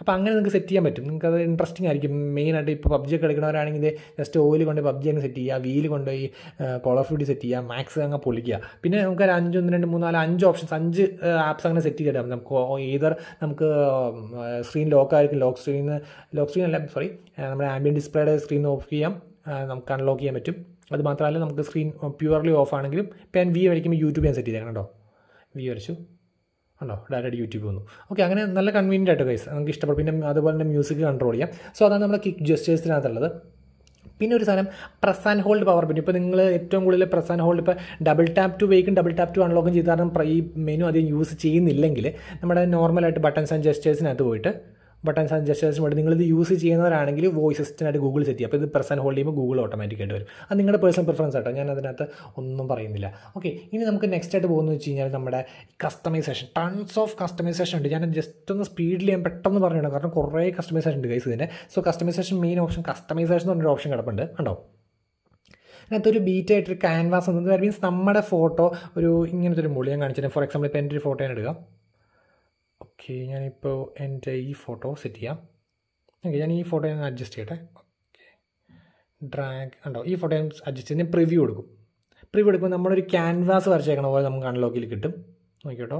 [SPEAKER 1] അപ്പോൾ അങ്ങനെ നിങ്ങൾക്ക് സെറ്റ് ചെയ്യാൻ പറ്റും നിങ്ങൾക്ക് അത് ഇൻട്രസ്റ്റിംഗ് ആയിരിക്കും മെയിനായിട്ട് ഇപ്പോൾ പബ്ജി ഒക്കെ കളിക്കുന്നവരാണെങ്കിൽ ജസ്റ്റ് ഓയിൽ കൊണ്ട് പബ്ജി അങ്ങ് സെറ്റ് ചെയ്യുക വീല് കൊണ്ടുപോയി കോൾ ഓഫ് ഡ്യൂട്ടി സെറ്റ് ചെയ്യുക മാക്സ് അങ്ങ് പൊളിക്കുക പിന്നെ നമുക്ക് ഒരു അഞ്ച് ഒന്ന് രണ്ട് മൂന്ന് നാല് അഞ്ച് ഓപ്ഷൻസ് അഞ്ച് ആപ്സ് അങ്ങനെ സെറ്റ് ചെയ്തിടാം നമുക്ക് ഏതർ നമുക്ക് സ്ക്രീൻ ലോക്ക് ആയിരിക്കും ലോക്ക് സ്ക്രീൻ ലോക്ക് സ്ക്രീൻ അല്ല സോറി നമ്മുടെ ആംബിയൻ ഡിസ്പ്ലേയുടെ സ്ക്രീൻ ഓഫ് ചെയ്യാം നമുക്ക് അൺലോക്ക് ചെയ്യാൻ പറ്റും അത് മാത്രമല്ല നമുക്ക് സ്ക്രീൻ പ്യുവർലി ഓഫ് ആണെങ്കിലും ഇപ്പം ഞാൻ വി വരയ്ക്കുമ്പോൾ യൂട്യൂബ് ഞാൻ സെറ്റ് ചെയ്തേക്കണം കേട്ടോ വി വരച്ചു ഉണ്ടോ ഡയറക്റ്റ് യൂട്യൂബ് വന്നു ഓക്കെ അങ്ങനെ നല്ല കൺവീനിയൻ്റ് ആയിട്ട് കൈസ് നമുക്ക് ഇഷ്ടപ്പെടും പിന്നെ അതുപോലെ തന്നെ മ്യൂസിക് കൺട്രോൾ ചെയ്യാം സോ അതാണ് നമ്മുടെ കിക്ക് ജസ്റ്റേഴ്സിനകത്തുള്ളത് പിന്നെ ഒരു സാധനം press and hold power button ഇപ്പോൾ നിങ്ങൾ ഏറ്റവും കൂടുതൽ പ്രസ് ആൻഡ് ഹോൾഡ് ഇപ്പോൾ ഡബിൾ ടാപ്പ് ടു വെയ്ക്കും ഡബിൾ ടാപ്പ് ടു അൺലോക്കും ചെയ്ത് കാരണം ഈ മെനു അധികം യൂസ് ചെയ്യുന്നില്ലെങ്കിൽ നമ്മുടെ നോർമലായിട്ട് ബട്ടൺസ് ആൻഡ് ജസ്റ്റേഴ്സിനകത്ത് പോയിട്ട് ബട്ടൺസ് ആൻഡ് ജസ്റ്റേഴ്സിന് വേണ്ടി നിങ്ങളിത് യൂസ് ചെയ്യുന്നവരാണെങ്കിൽ വോയിസ് അസിസ്റ്റൻ്റായിട്ട് ഗൂഗിൾ സെറ്റ് ചെയ്യും അപ്പോൾ ഇത് പ്രസ് ആൻഡ് ഹോൾഡ് ചെയ്യുമ്പോൾ ഗൂഗിൾ ഓട്ടോമാറ്റിക്കായിട്ട് വരും അത് നിങ്ങളുടെ പേഴ്സണൽ പ്രിഫറൻസ് ആട്ടോ ഞാൻ അതിനകത്ത് ഒന്നും പറയുന്നില്ല ഓക്കെ ഇനി നമുക്ക് നെക്സ്റ്റ് ആയിട്ട് പോകുന്നത് വെച്ച് കഴിഞ്ഞാൽ നമ്മുടെ കസ്റ്റമൈസേഷൻ ടൺസ് ഓഫ് കസ്റ്റമൈസേഷൻ ഉണ്ട് ഞാൻ ജസ്റ്റ് ഒന്ന് സ്പീഡിൽ ഞാൻ പെട്ടെന്ന് പറഞ്ഞിടാം കാരണം കുറേ കസ്റ്റമൈസേഷൻ ഉണ്ട് ഗൈസ് ഇതിൻ്റെ so customisation main option customisation എന്ന് പറഞ്ഞൊരു ഓപ്ഷൻ കിടപ്പുണ്ട് കണ്ടോ അതിനകത്തൊരു ബീറ്റ് ആയിട്ടൊരു ക്യാൻവാസ് എന്നത് ദാറ്റ് മീൻസ് നമ്മുടെ ഫോട്ടോ ഒരു ഇങ്ങനത്തെ ഒരു മൂളി ഞാൻ കാണിച്ചിട്ടുണ്ട് ഫോർ എക്സാമ്പിൾ ഇപ്പോൾ എൻ്റെ ഒരു ഫോട്ടോ ഞാൻ എടുക്കാം ഓക്കെ ഞാനിപ്പോൾ എൻ്റെ ഈ ഫോട്ടോ സെറ്റ് ചെയ്യാം ഓക്കെ ഞാൻ ഈ ഫോട്ടോ ഞാൻ അഡ്ജസ്റ്റ് ചെയ്യട്ടെ ഓക്കെ ഡ്രാഗ് ഉണ്ടോ ഈ ഫോട്ടോ ഞാൻ അഡ്ജസ്റ്റ് ചെയ്ത് ഞാൻ പ്രിവ്യൂ കൊടുക്കും പ്രിവ്യൂ എടുക്കുമ്പോൾ നമ്മളൊരു ക്യാൻവാസ് വരച്ചേക്കണ പോലെ നമുക്ക് അൺലോക്കിൽ കിട്ടും നോക്കിയോട്ടോ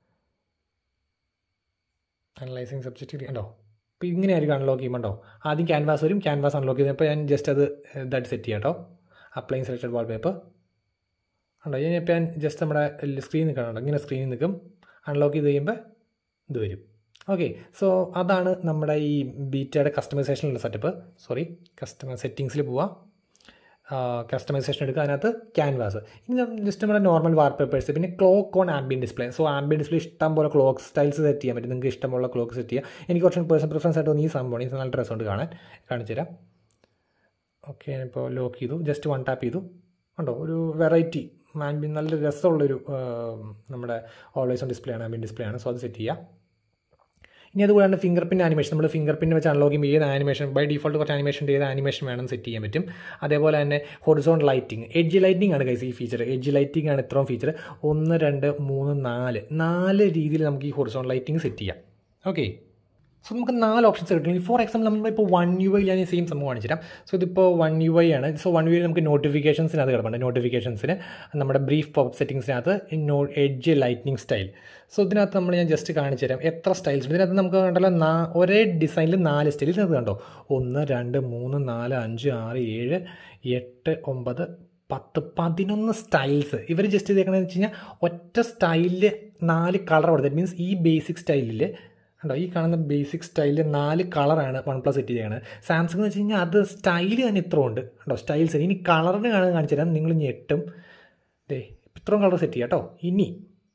[SPEAKER 1] അനലൈസിങ് സബ്ജക്റ്റ് ഉണ്ടോ അപ്പോൾ ഇങ്ങനെയായിരിക്കും അൺലോക്ക് ചെയ്യുമ്പോൾ ആദ്യം ക്യാൻവാസ് വരും ക്യാൻവാസ് അൺലോക്ക് ചെയ്യുമ്പോൾ ഞാൻ ജസ്റ്റ് അത് ഇതായിട്ട് സെറ്റ് ചെയ്യാം കേട്ടോ അപ്ലൈൻ സെലക്റ്റഡ് വാൾ പേപ്പർ ഉണ്ടോ ഞാൻ ഇപ്പോൾ ഞാൻ ജസ്റ്റ് നമ്മുടെ സ്ക്രീൻ നിൽക്കണുണ്ടോ ഇങ്ങനെ സ്ക്രീനിൽ നിൽക്കും അൺലോക്ക് ചെയ്ത് കഴിയുമ്പോൾ ഇത് വരും ഓക്കെ സോ അതാണ് നമ്മുടെ ഈ ബീറ്റയുടെ കസ്റ്റമൈസേഷനുള്ള സെറ്റപ്പ് സോറി കസ്റ്റമർ സെറ്റിങ്സിൽ പോവാം കസ്റ്റമൈസേഷൻ എടുക്കുക അതിനകത്ത് ക്യാൻവാസ് ഇനി ജസ്റ്റ് നമ്മുടെ നോർമൽ വാർ പേപ്പേഴ്സ് പിന്നെ clock on ambient display so ambient display ഇഷ്ടം പോലെ ക്ലോക്ക് സ്റ്റൈൽസ് സെറ്റ് ചെയ്യാൻ പറ്റും നിങ്ങൾക്ക് ഇഷ്ടമുള്ള ക്ലോക്ക് സെറ്റ് ചെയ്യാം എനിക്ക് കുറച്ച് പേഴ്സണൽ പ്രിഫറൻസ് ആയിട്ട് തോന്നി ഈ സംഭവമാണ് ഇത് നല്ല ഡ്രസ്സുണ്ട് കാണാൻ കാണിച്ചു തരാം ഓക്കെ ഞാനിപ്പോൾ ലോക്ക് ചെയ്തു ജസ്റ്റ് വൺ ടാപ്പ് ചെയ്തു ഉണ്ടോ ഒരു വെറൈറ്റി ആംബിയൻ നല്ല രസമുള്ളൊരു നമ്മുടെ ഓൾവേസ് ഓൺ ഡിസ്പ്ലേ ആണ് ആംബിയൻ ഡിസ്പ്ലേ ആണ് സോ അത് സെറ്റ് ചെയ്യുക ഇനി അതുകൂടാണ്ട് ഫിംഗർ പ്രിൻറ്റ് ആനിമേഷൻ നമ്മൾ ഫിംഗർ പ്രിൻറ്റ് വെച്ച് അൺലോക്ക് ചെയ്യുമ്പോൾ ഏത് ആനിമേഷൻ ബൈ ഡിഫോൾട്ട് കുറച്ച് ആനിമേഷൻ ഏത് ആനിമേഷൻ വേണം സെറ്റ് ചെയ്യാൻ പറ്റും അതേപോലെ തന്നെ ഹൊറിസോൺ ലൈറ്റിംഗ് എഡ്ജ് ലൈറ്റിംഗ് ആണ് കൈസ് ഈ ഫീച്ചർ എഡ്ജ് ലൈറ്റിംഗ് ആണ് ഇത്രയും ഫീച്ചർ ഒന്ന് രണ്ട് മൂന്ന് നാല് നാല് രീതിയിൽ നമുക്ക് ഈ ഹൊറിസോൺ ലൈറ്റിംഗ് സെറ്റ് ചെയ്യാം ഓക്കെ സോ നമുക്ക് നാല് ഓപ്ഷൻസ് കിട്ടും ഫോർ എക്സാമ്പിൾ നമ്മളിപ്പോൾ വൺ യു ഐ ഞാൻ സെയിം സംഭവം കാണിച്ചു തരാം സോ ഇതിപ്പോൾ വൺ യു ഐ ആണ് സോ വൺ യു ഐ നമുക്ക് നോട്ടിഫിക്കേഷൻസിനകത്ത് കിടപ്പുണ്ട് നോട്ടിഫിക്കേഷൻസിന് നമ്മുടെ ബ്രീഫ് പോപ്പ് സെറ്റിംഗ്സിനകത്ത് no edge lighting style so ഇതിനകത്ത് നമ്മൾ ഞാൻ ജസ്റ്റ് കാണിച്ചു തരാം എത്ര സ്റ്റൈൽസ് ഉണ്ട് ഇതിനകത്ത് നമുക്ക് കണ്ടല്ലോ നാ ഒരേ ഡിസൈനിൽ നാല് സ്റ്റൈൽ ഇതിനകത്ത് കണ്ടോ ഒന്ന് രണ്ട് മൂന്ന് നാല് അഞ്ച് ആറ് ഏഴ് എട്ട് ഒമ്പത് പത്ത് പതിനൊന്ന് സ്റ്റൈൽസ് ഇവർ ജസ്റ്റ് ചെയ്തേക്കണമെന്ന് വെച്ച് കഴിഞ്ഞാൽ ഒറ്റ സ്റ്റൈലിൽ നാല് കളർ കൊടുത്തത് മീൻസ് ഈ ബേസിക് സ്റ്റൈലിൽ കണ്ടോ ഈ കാണുന്ന ബേസിക് സ്റ്റൈലിൽ നാല് കളറാണ് വൺ പ്ലസ് സെറ്റ് ചെയ്യണത് സാംസങ് എന്ന് വെച്ച് കഴിഞ്ഞാൽ അത് സ്റ്റൈൽ തന്നെ ഇത്ര ഉണ്ട് കണ്ടോ സ്റ്റൈൽസ് ഇനി കളറിന് കാണാൻ കാണിച്ചു തരാം നിങ്ങൾ ഞെട്ടും ദേ ഇത്രയും കളർ സെറ്റ് ചെയ്യാം കേട്ടോ ഇനി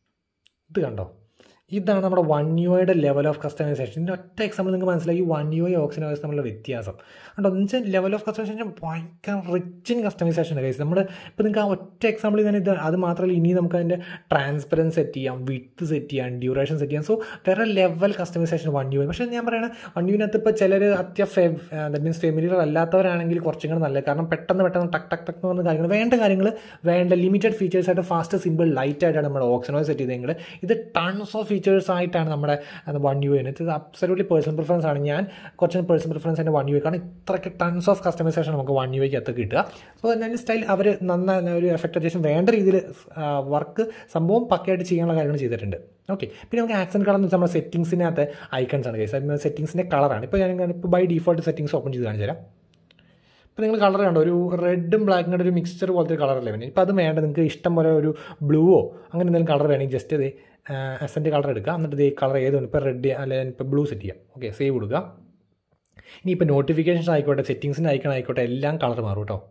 [SPEAKER 1] ഇത് കണ്ടോ ഇതാണ് നമ്മുടെ വൺ യു ഐയുടെ ലെവൽ ഓഫ് കസ്റ്റമൈസേഷൻ ഇതിൻ്റെ ഒറ്റ എക്സാമ്പിൾ നിങ്ങൾക്ക് മനസ്സിലായി One U I Oxygen OS തമ്മിലുള്ള വ്യത്യാസം കണ്ടോ എന്ന് വെച്ചാൽ ലെവൽ ഓഫ് കസ്റ്റമൈസേഷൻ ഭയങ്കര റിച്ച് ഇൻ കസ്റ്റമൈസേഷൻ കൈസ് നമ്മൾ ഇപ്പോൾ നിങ്ങൾക്ക് ആ ഒറ്റ എക്സാമ്പിൾ ഞാൻ ഇത് അത് മാത്രമല്ല ഇനി നമുക്ക് അതിൻ്റെ ട്രാൻസ്പെറൻസ് സെറ്റ് ചെയ്യാം വിത്ത് സെറ്റ് ചെയ്യാം ഡ്യൂറേഷൻ സെറ്റ് ചെയ്യാം സോ വേറെ level customization One U I പക്ഷേ ഞാൻ പറയണത് വൺ യുവിനകത്ത് ഇപ്പോൾ ചിലർ അത്യാവശ്യം ദറ്റ് മീൻസ് ഫെമിലിയർ അല്ലാത്തവരാണെങ്കിൽ കുറച്ചും കൂടെ നല്ലത് കാരണം പെട്ടെന്ന് പെട്ടെന്ന് ടക്ക് ടക്ക് ടക്ക് എന്ന് പറഞ്ഞ കാര്യങ്ങൾ വേണ്ട കാര്യങ്ങൾ വേണ്ട ലിമിറ്റഡ് ഫീച്ചേഴ്സായിട്ട് ഫാസ്റ്റ് സിമ്പിൾ ലൈറ്റ് ആയിട്ടാണ് നമ്മുടെ ഓക്സിനോയ് സെറ്റ് ചെയ്തെങ്കിൽ ഇത് ടൺസ് ഓഫ് ഫീച്ചേഴ്സ് ആയിട്ടാണ് നമ്മുടെ വൺ യു എന് ഇത് അബ്സല്യൂട്ട്ലി പേഴ്സണൽ പ്രിഫറൻസ് ആണ് ഞാൻ കുറച്ച് പേഴ്സണൽ പ്രിഫറൻസ് എൻ്റെ വൺ യു കാരണം ഇത്രയ്ക്ക് ടൺസ് ഓഫ് കസ്റ്റമൈസേഷൻ നമുക്ക് വൺ യു ഐക്ക് അകത്ത് കിട്ടുക സോ ഞാൻ സ്റ്റൈൽ അവർ നന്നായി ഒരു എഫക്റ്റ് അത്യാവശ്യം വേണ്ട രീതിയിൽ വർക്ക് സംഭവം പക്കയായിട്ട് ചെയ്യാനുള്ള കാര്യങ്ങൾ ചെയ്തിട്ടുണ്ട് ഓക്കെ പിന്നെ നമുക്ക് ആക്സൻ കളർ എന്ന് വെച്ചാൽ നമ്മുടെ സെറ്റിംഗ്സിനകത്ത് ഐക്കൺസ് ആണ് കേസ് സെറ്റിംഗ്സിൻ്റെ കളറാണ് ഇപ്പോൾ ഞാൻ ഇപ്പോൾ ബൈ ഡിഫോൾട്ട് സെറ്റിംഗ്സ് ഓപ്പൺ ചെയ്ത് കാണിച്ചു തരാം ഇപ്പോൾ നിങ്ങൾ കളർ കണ്ടോ ഒരു റെഡും ബ്ലാക്കും കൂടെ ഒരു മിക്സ്ചർ പോലത്തെ ഒരു കളറല്ലേ വേണം ഇപ്പോൾ അത് വേണ്ട നിങ്ങൾക്ക് ഇഷ്ടം പോലെ ഒരു ബ്ലൂവോ അങ്ങനെ എന്തെങ്കിലും കളർ വേണമെങ്കിൽ ജസ്റ്റ് ഇത് എസൻ്റെ കളർ എടുക്കുക എന്നിട്ട് ഇത് കളർ ഏതുണ്ട് ഇപ്പോൾ റെഡ് അല്ലെങ്കിൽ ഇപ്പോൾ ബ്ലൂ സെറ്റ് ചെയ്യാം ഓക്കെ സേവ് കൊടുക്കുക ഇനി ഇപ്പോൾ നോട്ടിഫിക്കേഷൻസ് ആയിക്കോട്ടെ സെറ്റിങ്സിൻ്റെ ഐക്കൺ ആയിക്കോട്ടെ എല്ലാം കളർ മാറും കേട്ടോ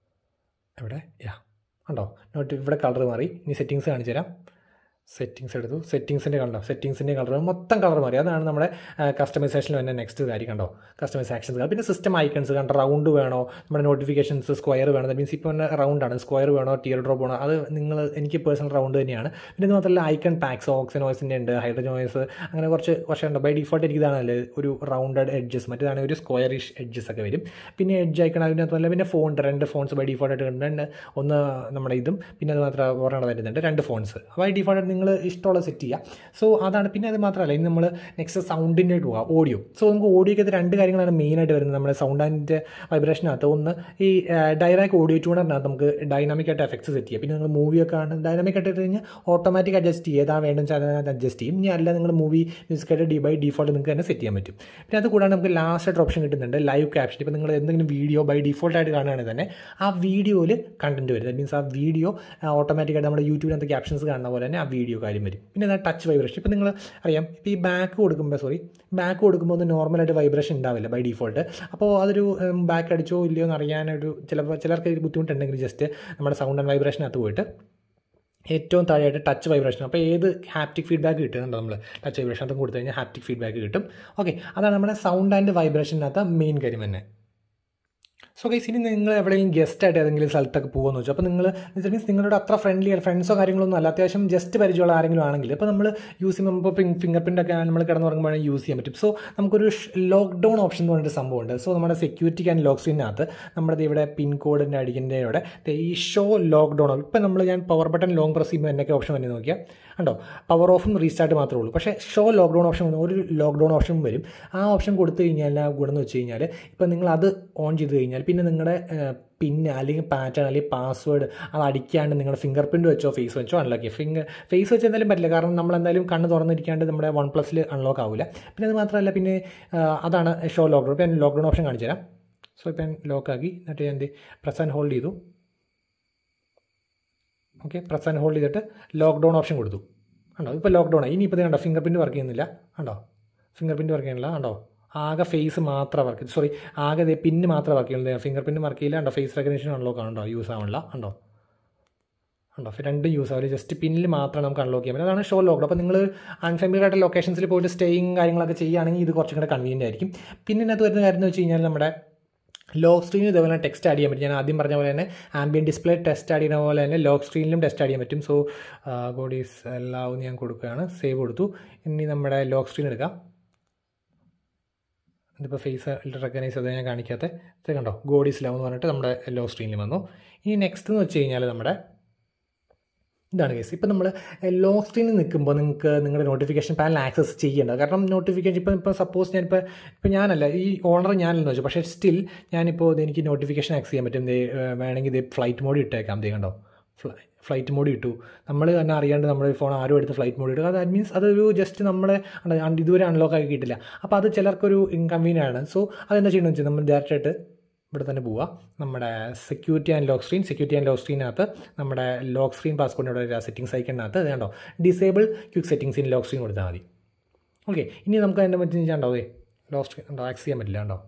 [SPEAKER 1] എവിടെ യാ ഉണ്ടോ നോട്ടി ഇവിടെ കളർ മാറി ഇനി സെറ്റിങ്സ് കാണിച്ചു തരാം സെറ്റിങ്സ് എടുത്തു സെറ്റിങ്സിൻ്റെ കണ്ടോ സെറ്റിങ്സിൻ്റെ കളർ മൊത്തം കളർ മാറി അതാണ് നമ്മുടെ കസ്റ്റമൈസേഷനിൽ തന്നെ നെക്സ്റ്റ് കാര്യം കണ്ടോ കസ്റ്റമൈസ് ആക്ഷൻസ് പിന്നെ സിസ്റ്റം ഐക്കൺസ് കണ്ടോ റൗണ്ട് വേണോ നമ്മുടെ നോട്ടിഫിക്കേഷൻസ് സ്ക്വയർ വേണോ മീൻസ് ഇപ്പോൾ തന്നെ റൗണ്ട് ആണ് സ്ക്വയർ വേണോ ടിയർ ഡ്രോപ്പ് വേണോ അത് നിങ്ങൾ എനിക്ക് പേഴ്സണൽ റൗണ്ട് തന്നെയാണ് പിന്നെ ഇത് മാത്രമല്ല ഐക്കൺ പാക്സ് ഓക്സിൻ വോയിസിൻ്റെ ഉണ്ട് ഹൈഡ്രജൻ വോയിസ് അങ്ങനെ കുറച്ച് കുറച്ച് ഉണ്ട് ബൈ ഡിഫോൾട്ട് എനിക്ക് ഇതാണല്ലേ ഒരു റൗണ്ടഡ് എഡ്ജസ് മറ്റേതാണ് ഒരു സ്ക്വയറിഷ് എഡ്ജസ് ഒക്കെ വരും പിന്നെ എഡ്ജ് ഐക്കൺ അതിനകത്ത് പിന്നെ ഫോൺ രണ്ട് ഫോൺസ് ബൈ ഡിഫോൾട്ട് ആയിട്ട് ഉണ്ട് ഒന്ന് നമ്മുടെ ഇതും പിന്നെ അത് മാത്രം ഒരെണ്ണം വരുന്നുണ്ട് രണ്ട് ഫോൺസ് ബൈ ഡിഫോൾട്ട് നിങ്ങൾ ഇഷ്ടമുള്ള സെറ്റ് ചെയ്യുക സോ അതാണ് പിന്നെ അത് മാത്രമല്ല ഇനി നമ്മൾ നെക്സ്റ്റ് സൗണ്ടിൻ്റെ പോകാം ഓഡിയോ സോ നമുക്ക് ഓഡിയോക്കകത്ത് രണ്ട് കാര്യങ്ങളാണ് മെയിനായിട്ട് വരുന്നത് നമ്മുടെ സൗണ്ട് ആൻഡ് വൈബ്രേഷനകത്ത് ഒന്ന് ഈ ഡയറാക്ട് ഓഡിയോ ട്യൂണറിനകത്ത് നമുക്ക് ഡൈനാമിക് ആയിട്ട് എഫക്ട്സ് സെറ്റ് ചെയ്യാം പിന്നെ നിങ്ങൾ മൂവിയൊക്കെ ആണ് ഡൈനാമിക് ആയിട്ട് ഇട്ട് കഴിഞ്ഞാൽ ഓട്ടോമാറ്റിക് അഡ്ജസ്റ്റ് ചെയ്യും ഏതാണ് വേണ്ടതെന്ന് വെച്ചാൽ അതിനകത്ത് അഡ്ജസ്റ്റ് ചെയ്യും ഇനി അല്ല നിങ്ങൾ മൂവി മ്യൂസിക്കായിട്ട് ഡി ബൈ ഡിഫോൾട്ട് നിങ്ങൾക്ക് തന്നെ സെറ്റ് ചെയ്യാൻ പറ്റും പിന്നെ അത് കൂടാതെ നമുക്ക് ലാസ്റ്റ് ആയിട്ട് ഓപ്ഷൻ കിട്ടുന്നുണ്ട് ലൈവ് ക്യാപ്ഷൻ ഇപ്പോൾ നിങ്ങൾ എന്തെങ്കിലും വീഡിയോ ബൈ ഡിഫോൾട്ട് ആയിട്ട് കാണുകയാണെങ്കിൽ തന്നെ ആ വീഡിയോയിൽ കണ്ടന്റ് വരും മീൻസ് ആ വീഡിയോ ഓട്ടോമാറ്റിക്കായിട്ട് നമ്മുടെ യൂട്യൂബിനകത്ത് ക്യാപ്ഷൻസ് കാണുന്ന പോലെ തന്നെ ആ വീഡിയോ കാര്യം വരും പിന്നെ എന്താ ടച്ച് വൈബ്രേഷൻ ഇപ്പോൾ നിങ്ങൾ അറിയാം ഇപ്പോൾ ഈ ബാക്ക് കൊടുക്കുമ്പോൾ സോറി ബാക്ക് കൊടുക്കുമ്പോൾ ഒന്ന് നോർമലായിട്ട് വൈബ്രേഷൻ ഉണ്ടാവില്ല ബൈ ഡിഫോൾട്ട് അപ്പോൾ അതൊരു ബാക്ക് അടിച്ചോ ഇല്ലയോ എന്ന് അറിയാനൊരു ചിലപ്പോൾ ചിലർക്ക് ഒരു ബുദ്ധിമുട്ടുണ്ടെങ്കിൽ ജസ്റ്റ് നമ്മുടെ സൗണ്ട് ആൻഡ് വൈബ്രേഷനകത്ത് പോയിട്ട് ഏറ്റവും താഴെയായിട്ട് ടച്ച് വൈബ്രേഷൻ അപ്പോൾ ഏത് ഹാപ്റ്റിക് ഫീഡ്ബാക്ക് കിട്ടുന്നുണ്ടോ നമ്മൾ ടച്ച് വൈബ്രേഷൻ അതും കൊടുത്തു കഴിഞ്ഞാൽ ഹാപ്റ്റിക് ഫീഡ്ബാക്ക് കിട്ടും ഓക്കെ അതാണ് നമ്മുടെ സൗണ്ട് ആൻഡ് വൈബ്രേഷനകത്ത് മെയിൻ കാര്യം തന്നെ സോ ഗൈസ് ഇനി നിങ്ങൾ എവിടെയെങ്കിലും ഗസ്റ്റ് ആയിട്ട് ഏതെങ്കിലും സ്ഥലത്തൊക്കെ പോകുമെന്ന് വെച്ചാൽ അപ്പോൾ നിങ്ങൾ മീൻസ് നിങ്ങളുടെ അത്ര ഫ്രണ്ട്ലി ഫ്രണ്ട്സോ കാര്യങ്ങളൊന്നും അല്ല അത്യാവശ്യം ജസ്റ്റ് പരിചയമുള്ള ആരെങ്കിലും ആണെങ്കിൽ ഇപ്പോൾ നമ്മൾ യൂസ് ചെയ്യുമ്പോൾ ഇപ്പോൾ ഫിംഗർ പ്രിൻ്റ് ഒക്കെ നമ്മൾ കിടന്നുറങ്ങുമ്പോൾ യൂസ് ചെയ്യാൻ പറ്റും സോ നമുക്കൊരു ലോക്ക്ഡൗൺ ഓപ്ഷൻ എന്ന് പറഞ്ഞിട്ട് സംഭവമുണ്ട് സോ നമ്മുടെ സെക്യൂരിറ്റി ആൻഡ് ലോക്ക് സ്ക്രീനകത്ത് നമ്മുടെ ഇവിടെ പിൻ കോഡിൻ്റെ അടിക്കുന്നതിലൂടെ ഈ ഷോ ലോക്ക്ഡൗൺ ഇപ്പം നമ്മൾ ഞാൻ പവർ ബട്ടൺ ലോങ് പ്രസ് ചെയ്യുമ്പോൾ എന്നൊക്കെ ഓപ്ഷൻ വന്ന് നോക്കിയാൽ കണ്ടോ പവർ ഓഫും റീസ്റ്റാർട്ട് മാത്രമേ ഉള്ളൂ പക്ഷേ ഷോ ലോക്ക്ഡൗൺ ഓപ്ഷൻ ഒരു ലോക്ക്ഡൗൺ ഓപ്ഷൻ വരും ആ ഓപ്ഷൻ കൊടുത്തു കഴിഞ്ഞാൽ ആ ഗുണം എന്ന് വെച്ച് കഴിഞ്ഞാൽ ഇപ്പം നിങ്ങൾ അത് ഓൺ ചെയ്ത് കഴിഞ്ഞാൽ പിന്നെ നിങ്ങളുടെ പിന്നെ അല്ലെങ്കിൽ പാറ്റേൺ അല്ലെങ്കിൽ പാസ്വേഡ് അത് അടിക്കാണ്ട് നിങ്ങളുടെ ഫിംഗർ പ്രിൻറ്റ് വെച്ചോ ഫേസ് വെച്ചോ അൺലോക്ക് ചെയ്യുക ഫിംഗർ ഫേസ് വെച്ച് എന്തായാലും പറ്റില്ല കാരണം നമ്മൾ എന്തായാലും കണ്ണ് തുറന്നിരിക്കാണ്ട് നമ്മുടെ വൺ പ്ലസ്സിൽ അൺലോക്ക് ആവില്ല പിന്നെ അത് മാത്രമല്ല പിന്നെ അതാണ് ഷോ ലോക്ക്ഡൗൺ ഇപ്പം ഞാൻ ലോക്ക്ഡൗൺ ഓപ്ഷൻ കാണിച്ചു തരാം സോ ഇപ്പം ഞാൻ ലോക്കാക്കി എന്നിട്ട് ഞാൻ എന്ത് പ്രസ് ആൻഡ് ഹോൾഡ് ചെയ്തു ഓക്കെ പ്രസ് ആൻഡ് ഹോൾഡ് ചെയ്തിട്ട് ലോക്ക്ഡൗൺ ഓപ്ഷൻ കൊടുത്തു കണ്ടോ ഇപ്പോൾ ലോക്ക്ഡൗൺ ആയി ഇനിയിപ്പോൾ കണ്ടോ ഫിംഗർ പ്രിൻറ്റ് വർക്ക് ചെയ്യുന്നില്ല കണ്ടോ ഫിംഗർ പ്രിൻറ്റ് വർക്ക് ചെയ്യുന്നില്ല കണ്ടോ ആകെ ഫേസ് മാത്രം വർക്ക് സോറി ആകെ ഇതേ പിന്ന് മാത്രം വർക്ക് ചെയ്യുന്നത് ഫിംഗർ പ്രിൻറ്റ് വർക്ക് ചെയ്യില്ല കണ്ടോ ഫേസ് റെക്കഗ്നേഷൻ അൺലോക്ക് ആണോ യൂസ് ആവണില്ല കണ്ടോ ഉണ്ടോ രണ്ടും യൂസ് ആവില്ല ജസ്റ്റ് പിന്നിൽ മാത്രം നമുക്ക് അൺലോക്ക് ചെയ്യാൻ പറ്റും അതാണ് ഷോ ലോക്ക്ഡ് അപ്പോൾ നിങ്ങൾ അൺഫെമിലിയർ ആയിട്ട് ലൊക്കേഷൻസിൽ പോയിട്ട് സ്റ്റേയും കാര്യങ്ങളൊക്കെ ചെയ്യുകയാണെങ്കിൽ ഇത് കുറച്ചും കൂടെ കൺവീനിയൻ്റ് ആയിരിക്കും പിന്നെ ഇതിനകത്ത് വരുന്ന കാര്യം എന്ന് വെച്ച് കഴിഞ്ഞാൽ നമ്മുടെ ലോക്ക് സ്ക്രീനിൽ ഇതേപോലെ ടെക്സ്റ്റ് ആഡ് ചെയ്യാൻ പറ്റും ഞാൻ ആദ്യം പറഞ്ഞ പോലെ തന്നെ ആംബിയൻ ഡിസ്പ്ലേ ടെസ്റ്റ് ആഡ് ചെയ്യുന്ന പോലെ തന്നെ ലോക്ക് സ്ക്രീനിലും ടെസ്റ്റ് ആഡ് ചെയ്യാൻ പറ്റും സോ ഗോഡീസ് എല്ലാവും ഞാൻ കൊടുക്കുകയാണ് സേവ് കൊടുത്തു ഇനി നമ്മുടെ ലോക്ക് സ്ക്രീൻ എടുക്കാം ഇതിപ്പോൾ ഫേസ് റെക്കഗ്നൈസ് ചെയ്ത് ഞാൻ കാണിക്കാത്ത ഇത് കണ്ടോ ഗോഡീസ് ലവ് എന്ന് പറഞ്ഞിട്ട് നമ്മുടെ ലോക്ക് സ്ക്രീനിൽ വന്നു ഇനി നെക്സ്റ്റ് എന്ന് വെച്ച് കഴിഞ്ഞാൽ നമ്മുടെ ഇതാണ് കേസ് ഇപ്പം നമ്മൾ ലോക്ക് സ്ക്രീനിൽ നിൽക്കുമ്പോൾ നിങ്ങൾക്ക് നിങ്ങളുടെ നോട്ടിഫിക്കേഷൻ പാനൽ ആക്സസ് ചെയ്യേണ്ട കാരണം നോട്ടിഫിക്കേഷൻ ഇപ്പം ഇപ്പോൾ സപ്പോസ് ഞാനിപ്പോൾ ഇപ്പോൾ ഞാനല്ല ഈ ഓണർ ഞാനല്ലെന്ന് വെച്ചു പക്ഷേ സ്റ്റിൽ ഞാനിപ്പോൾ ഇത് എനിക്ക് നോട്ടിഫിക്കേഷൻ ആക്സസ് ചെയ്യാൻ പറ്റും വേണമെങ്കിൽ ഇത് ഫ്ലൈറ്റ് മോഡ് ഇട്ടേക്കാം ദേ കണ്ടോ ഫ്ലൈറ്റ് മോഡ് ഇട്ടു നമ്മൾ തന്നെ അറിയാണ്ട് നമ്മുടെ ഫോൺ ആരും എടുത്ത് ഫ്ലൈറ്റ് മോഡ് ഇട്ടു അത് മീൻസ് അതൊരു ജസ്റ്റ് നമ്മളെ ഇതുവരെ അൺലോക്ക് ആക്കി കിട്ടില്ല അപ്പോൾ അത് ചിലർക്കൊരു ഇൻകൺവീനിയൻ ആണ് സോ അതെന്താ ചെയ്യണമെന്ന് വെച്ചാൽ നമ്മൾ ഡയറക്റ്റായിട്ട് ഇവിടെ തന്നെ പോവുക നമ്മുടെ security and lock screen security and lock സ്ക്രീനകത്ത് നമ്മുടെ ലോക്ക് സ്ക്രീൻ പാസ്പോർട്ടിൻ്റെ ഇവിടെ സെറ്റിംഗ്സ് ഐക്കണിനകത്ത് ഇത് കണ്ടോ disable quick settings in lock screen കൊടുത്താൽ മതി ഓക്കെ ഇനി നമുക്ക് അതിൻ്റെ പറ്റി ഉണ്ടോ ഏ ലോക്ക് സ്ക്രീൻ ഉണ്ടോ ആക്സ് ചെയ്യാൻ പറ്റില്ല ഉണ്ടോ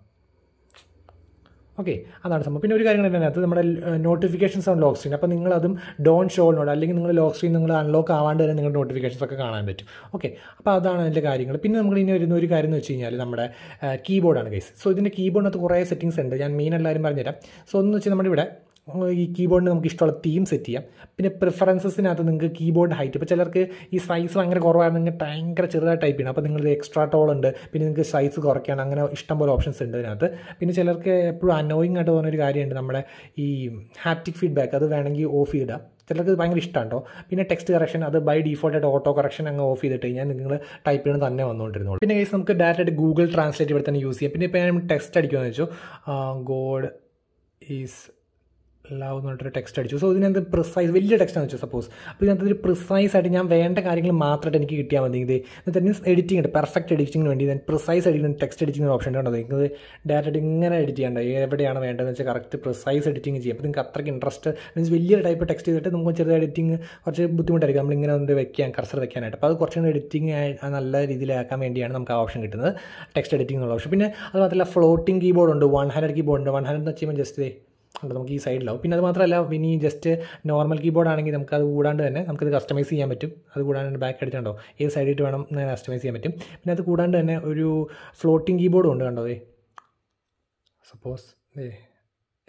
[SPEAKER 1] ഓക്കെ അതാണ് സംഭവം പിന്നെ ഒരു കാര്യം അതിനകത്ത് നമ്മുടെ നോട്ടിഫിക്കേഷൻസ് ആണ് ലോക്ക് സ്ക്രീൻ അപ്പോൾ നിങ്ങളതും ഡോൺ ഷോ നോട് അല്ലെങ്കിൽ നിങ്ങൾ ലോക്ക് സ്ക്രീൻ നിങ്ങൾ അൺലോക്ക് ആവാണ്ട് തന്നെ നിങ്ങളുടെ നോട്ടിഫിക്കേഷൻസ് ഒക്കെ കാണാൻ പറ്റും ഓക്കെ അപ്പോൾ അതാണ് അതിൻ്റെ കാര്യങ്ങൾ പിന്നെ നമ്മൾ ഇനി വരുന്ന ഒരു കാര്യം എന്ന് വെച്ച് കഴിഞ്ഞാൽ നമ്മുടെ കീബോർഡാണ് ഗൈസ് സോ ഇതിൻ്റെ കീബോർഡിനകത്ത് കുറേ സെറ്റിങ്സ് ഉണ്ട് ഞാൻ മെയിൻ എല്ലാവരും പറഞ്ഞുതരാം സോ ഒന്ന് വെച്ചാൽ നമ്മുടെ ഇവിടെ ഈ കീബോർഡിന് നമുക്ക് ഇഷ്ടമുള്ള തീം സെറ്റ് ചെയ്യാം പിന്നെ പ്രിഫറൻസസിനകത്ത് നിങ്ങൾക്ക് കീബോർഡ് ഹൈറ്റ് ഇപ്പോൾ ചിലർക്ക് ഈ സൈസ് ഭയങ്കര കുറവാണ് നിങ്ങൾ ഭയങ്കര ചെറുതായിട്ട് ടൈപ്പ് ചെയ്യണം അപ്പോൾ നിങ്ങൾ എക്സ്ട്രാ ടോൾ ഉണ്ട് പിന്നെ നിങ്ങൾക്ക് സൈസ് കുറയ്ക്കണം അങ്ങനെ ഇഷ്ടംപോലെ ഓപ്ഷൻസ് ഉണ്ട് ഇതിനകത്ത് പിന്നെ ചിലർക്ക് എപ്പോഴും അനോയിങ് ആയിട്ട് തോന്നുന്ന ഒരു കാര്യമുണ്ട് നമ്മുടെ ഈ ഹാപ്റ്റിക് ഫീഡ്ബാക്ക് അത് വേണമെങ്കിൽ ഓഫ് ചെയ്തിടാം ചിലർക്ക് ഭയങ്കര ഇഷ്ടമാണ് പിന്നെ ടെക്സ്റ്റ് കറക്ഷൻ അത് ബൈ ഡിഫോൾട്ട് ആയിട്ട് ഓട്ടോ കറക്ഷൻ അങ്ങ് ഓഫ് ചെയ്തിട്ട് കഴിഞ്ഞാൽ നിങ്ങൾ ടൈപ്പ് ചെയ്യണം തന്നെ വന്നുകൊണ്ടിരുന്നുള്ളൂ പിന്നെ കേസ് നമുക്ക് ഡയറക്റ്റ് ആയിട്ട് ഗൂഗിൾ ട്രാൻസ്ലേറ്റ് ഇവിടെ തന്നെ യൂസ് ചെയ്യാം പിന്നെ ഇപ്പോൾ ഞാൻ ടെക്സ്റ്റ് അടിക്കുമെന്ന് വെച്ചു ഗോഡ് ഈസ് ലവ് എന്ന് പറഞ്ഞിട്ടൊരു ടെക്സ്റ്റ് അടിച്ചു സോ ഇതിനകത്ത് പ്രിസൈസ് വലിയ ടെക്സ്റ്റ് ആണെന്ന് വെച്ചു സപ്പോസ് അപ്പോൾ ഇതിനകത്ത് ഒരു പ്രിസൈസ് ആയിട്ട് ഞാൻ വേണ്ട കാര്യങ്ങൾ മാത്രമായിട്ട് എനിക്ക് കിട്ടിയാൽ മതി ഇത് ദറ്റ് മീൻസ് എഡിറ്റിംഗ് ഉണ്ട് പെർഫെക്റ്റ് എഡിറ്റിംഗിന് വേണ്ടി ഞാൻ precise editing text editing option ഉണ്ടോ നിങ്ങൾക്ക് ഡയറക്റ്റ് ഇങ്ങനെ എഡിറ്റ് ചെയ്യേണ്ട എവിടെയാണ് വേണ്ടതെന്ന് വെച്ചാൽ കറക്റ്റ് പ്രിസൈസ് എഡിറ്റിംഗ് ചെയ്യാം അപ്പോൾ നിങ്ങൾക്ക് അത്രയ്ക്ക് ഇൻട്രസ്റ്റ് മീൻസ് വലിയൊരു ടൈപ്പ് ടെക്സ്റ്റ് ചെയ്തിട്ട് നമുക്ക് ചെറിയ എഡിറ്റിംഗ് കുറച്ച് ബുദ്ധിമുട്ടായിരിക്കും നമ്മളിങ്ങനെ ഒന്ന് വെക്കാൻ കർസർ വെക്കാനായിട്ട് അപ്പോൾ അത് കുറച്ചും കൂടി എഡിറ്റിംഗ് നല്ല രീതിയിലാക്കാൻ വേണ്ടിയാണ് നമുക്ക് ആ ഓപ്ഷൻ കിട്ടുന്നത് ടെക്സ്റ്റ് എഡിറ്റിംഗ് എന്നുള്ള ഓപ്ഷൻ പിന്നെ അത് മാത്രമല്ല ഫ്ലോട്ടിംഗ് കീബോർഡ് ഉണ്ട് വൺ ഹാൻഡഡ് കീബോർഡ് ഉണ്ട് വൺ ഹാൻഡ് എന്ന് വെച്ചാൽ ജസ്റ്റ് ഉണ്ട് നമുക്ക് ഈ സൈഡിലാവും പിന്നെ അത് മാത്രമല്ല ഇനി ജസ്റ്റ് നോർമൽ കീബോർഡ് ആണെങ്കിൽ നമുക്ക് അത് കൂടാണ്ട് തന്നെ നമുക്കത് കസ്റ്റമൈസ് ചെയ്യാൻ പറ്റും അത് കൂടാണ്ട് ബാക്ക് അടിച്ചുണ്ടോ ഏത് സൈഡിട്ട് വേണം കസ്റ്റമൈസ് ചെയ്യാൻ പറ്റും പിന്നെ അത് കൂടാണ്ട് തന്നെ ഒരു ഫ്ലോട്ടിംഗ് കീബോർഡും ഉണ്ട് കണ്ടോ ഏ സപ്പോസ് ഏ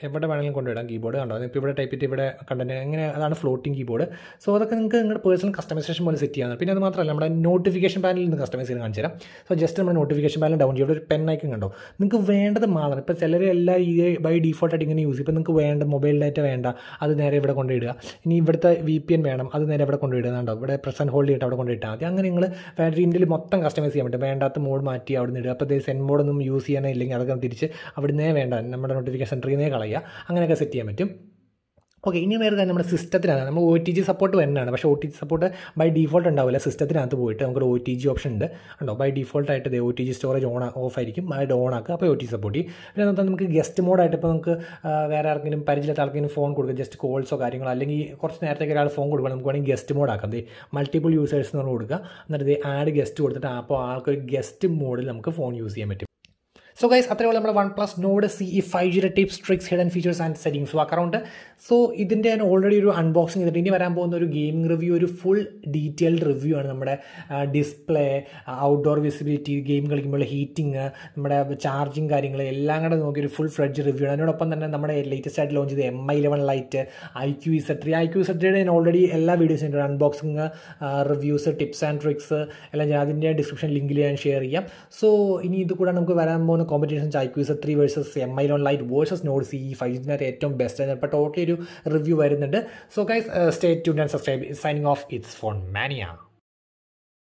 [SPEAKER 1] എവിടെ വേണമെങ്കിലും കൊണ്ടുവിടാം കീബോർഡ് കണ്ടോ ഇപ്പോൾ ഇവിടെ ടൈപ്പ് ചെയ്തിട്ട് ഇവിടെ കണ്ടന്റ് എങ്ങനെ അതാണ് ഫ്ലോട്ടിംഗ് കീബോർഡ് സോ അതൊക്കെ നിങ്ങൾക്ക് നിങ്ങളുടെ പേഴ്സണൽ കസ്റ്റമൈസേഷൻ പോലെ സെറ്റ് ചെയ്യാം പിന്നെ അത് മാത്രമല്ല നമ്മുടെ നോട്ടിഫിക്കേഷൻ പാനലിൽ നിന്ന് കസ്റ്റമൈസ് ചെയ്ത് കാണിച്ചു തരാം സോ ജസ്റ്റ് നമ്മുടെ നോട്ടിഫിക്കേഷൻ പാനൽ ഡൗൺ ചെയ്യും ഇവിടെ ഒരു പെൻ ഐക്കൺ കണ്ടോ നിങ്ങൾക്ക് വേണ്ടത് മാത്രം ഇപ്പോൾ ചിലർ എല്ലാം ഈ ബൈ ഡീഫോൾട്ടായിട്ട് ഇങ്ങനെ യൂസ് ചെയ്യും ഇപ്പോൾ നിങ്ങൾക്ക് വേണ്ട മൊബൈൽ ഡാറ്റ വേണ്ട അത് നേരെ ഇവിടെ കൊണ്ടുവിടുക ഇനി ഇവിടുത്തെ വി പി എൻ വേണം അത് നേരെ ഇവിടെ കൊണ്ടുവിടുക കണ്ടോ ഇവിടെ പ്രസൻറ്റ് ഹോൾഡ് ചെയ്തിട്ട് അവിടെ കൊണ്ടുവിട്ടാൽ മതി അങ്ങനെ നിങ്ങൾ വേണ്ട ഇന്ത്യയിൽ മൊത്തം കസ്റ്റമൈസ് ചെയ്യാൻ പറ്റും വേണ്ടാത്ത മോഡ് മാറ്റി അവിടെ നിന്ന് ഇടുക അപ്പോൾ സെൻ മോഡൊന്നും യൂസ് ചെയ്യാനേ ഇല്ലെങ്കിൽ അതൊക്കെ തിരിച്ച് അവിടുന്നേ വേണ്ട നമ്മുടെ നോട്ടിഫിക്കേഷൻ സെൻറ്ററിൽ നിന്നേ കളയുക അങ്ങനെയൊക്കെ സെറ്റ് ചെയ്യാൻ പറ്റും ഓക്കെ ഇനി വേറെ കാര്യം നമ്മുടെ സിസ്റ്റത്തിനകത്ത് നമ്മൾ ഒ ടി ജി സപ്പോർട്ട് വരുന്നതാണ് പക്ഷേ O T G support by default ഉണ്ടാവില്ല സിസ്റ്റത്തിനകത്ത് പോയിട്ട് നമുക്കൊരു ഒ ടി ജി ഓപ്ഷൻ ഉണ്ട് ഉണ്ടോ ബൈ ഡീഫോൾട്ട് ആയിട്ട് O T G storage on off ആയിരിക്കും അത് ഓൺ ആക്കുക അപ്പോൾ ഒ ടി സപ്പോർട്ട് ചെയ്യും പിന്നെ അതിനകത്ത് നമുക്ക് ഗസ്റ്റ് മോഡായിട്ട് ഇപ്പോൾ നമുക്ക് വേറെ ആർക്കെങ്കിലും പരിചയമില്ലാത്ത ആർക്കെങ്കിലും ഫോൺ കൊടുക്കുക ജസ്റ്റ് കോൾസോ കാര്യങ്ങളോ അല്ലെങ്കിൽ കുറച്ച് നേരത്തേക്ക് ഒരാൾ ഫോൺ കൊടുക്കണം നമുക്ക് വേണമെങ്കിൽ ഗസ്റ്റ് മോഡ് ആക്കാം ദേ മൾട്ടിപ്പിൾ യൂസേഴ്സ് എന്ന് പറഞ്ഞ് കൊടുക്കുക എന്നിട്ട് ഇത് ആഡ് ഗസ്റ്റ് കൊടുത്തിട്ട് അപ്പോൾ ആൾക്കൊരു ഗസ്റ്റ് മോഡിൽ നമുക്ക് ഫോൺ യൂസ് ചെയ്യാൻ പറ്റും സോ ഗൈസ് അത്രയുള്ള നമ്മുടെ OnePlus Nord C E five ജിയുടെ tips tricks hidden features and settings walkaround so ഇതിൻ്റെ ഞാൻ ഓൾറെഡി ഒരു അൺബോക്സിംഗ് ചെയ്തിട്ട് ഇനി വരാൻ പോകുന്ന ഒരു ഗെയിമിംഗ് റിവ്യൂ ഒരു ഫുൾ ഡീറ്റെയിൽഡ് റിവ്യൂ ആണ് നമ്മുടെ ഡിസ്പ്ലേ ഔട്ട്ഡോർ വിസിബിലിറ്റി ഗെയിം കളിക്കുമ്പോൾ ഹീറ്റിംഗ് നമ്മുടെ ചാർജിങ് കാര്യങ്ങൾ എല്ലാം കൂടെ നോക്കി ഒരു ഫുൾ ഫ്രെഡ്ജ് റിവ്യൂ ആണ് അതിനോടൊപ്പം തന്നെ നമ്മുടെ ലേറ്റസ്റ്റ് ആയിട്ട് ലോഞ്ച് ചെയ്ത M I eleven lite I Q E Z three I Q സെട്രിയുടെ ഞാൻ ഓൾറെഡി എല്ലാ വീഡിയോസും ഉണ്ട് unboxing reviews tips and tricks എല്ലാം ഞാൻ അതിൻ്റെ ഡിസ്ക്രിപ്ഷൻ ലിങ്കിൽ ഞാൻ ഷെയർ ചെയ്യാം സോ ഇനി ഇത് കൂടെ നമുക്ക് വരാൻ പോകുന്ന competitions I Q three versus M I ലോൺ lite versus Nord C five ഇതിനകത്ത് ഏറ്റവും ബെസ്റ്റ് ആണ് ഇപ്പോൾ ടോട്ടലി ഒരു റിവ്യൂ വരുന്നുണ്ട് so guys stay tune and subscribe signing off it's Phone മാനിയ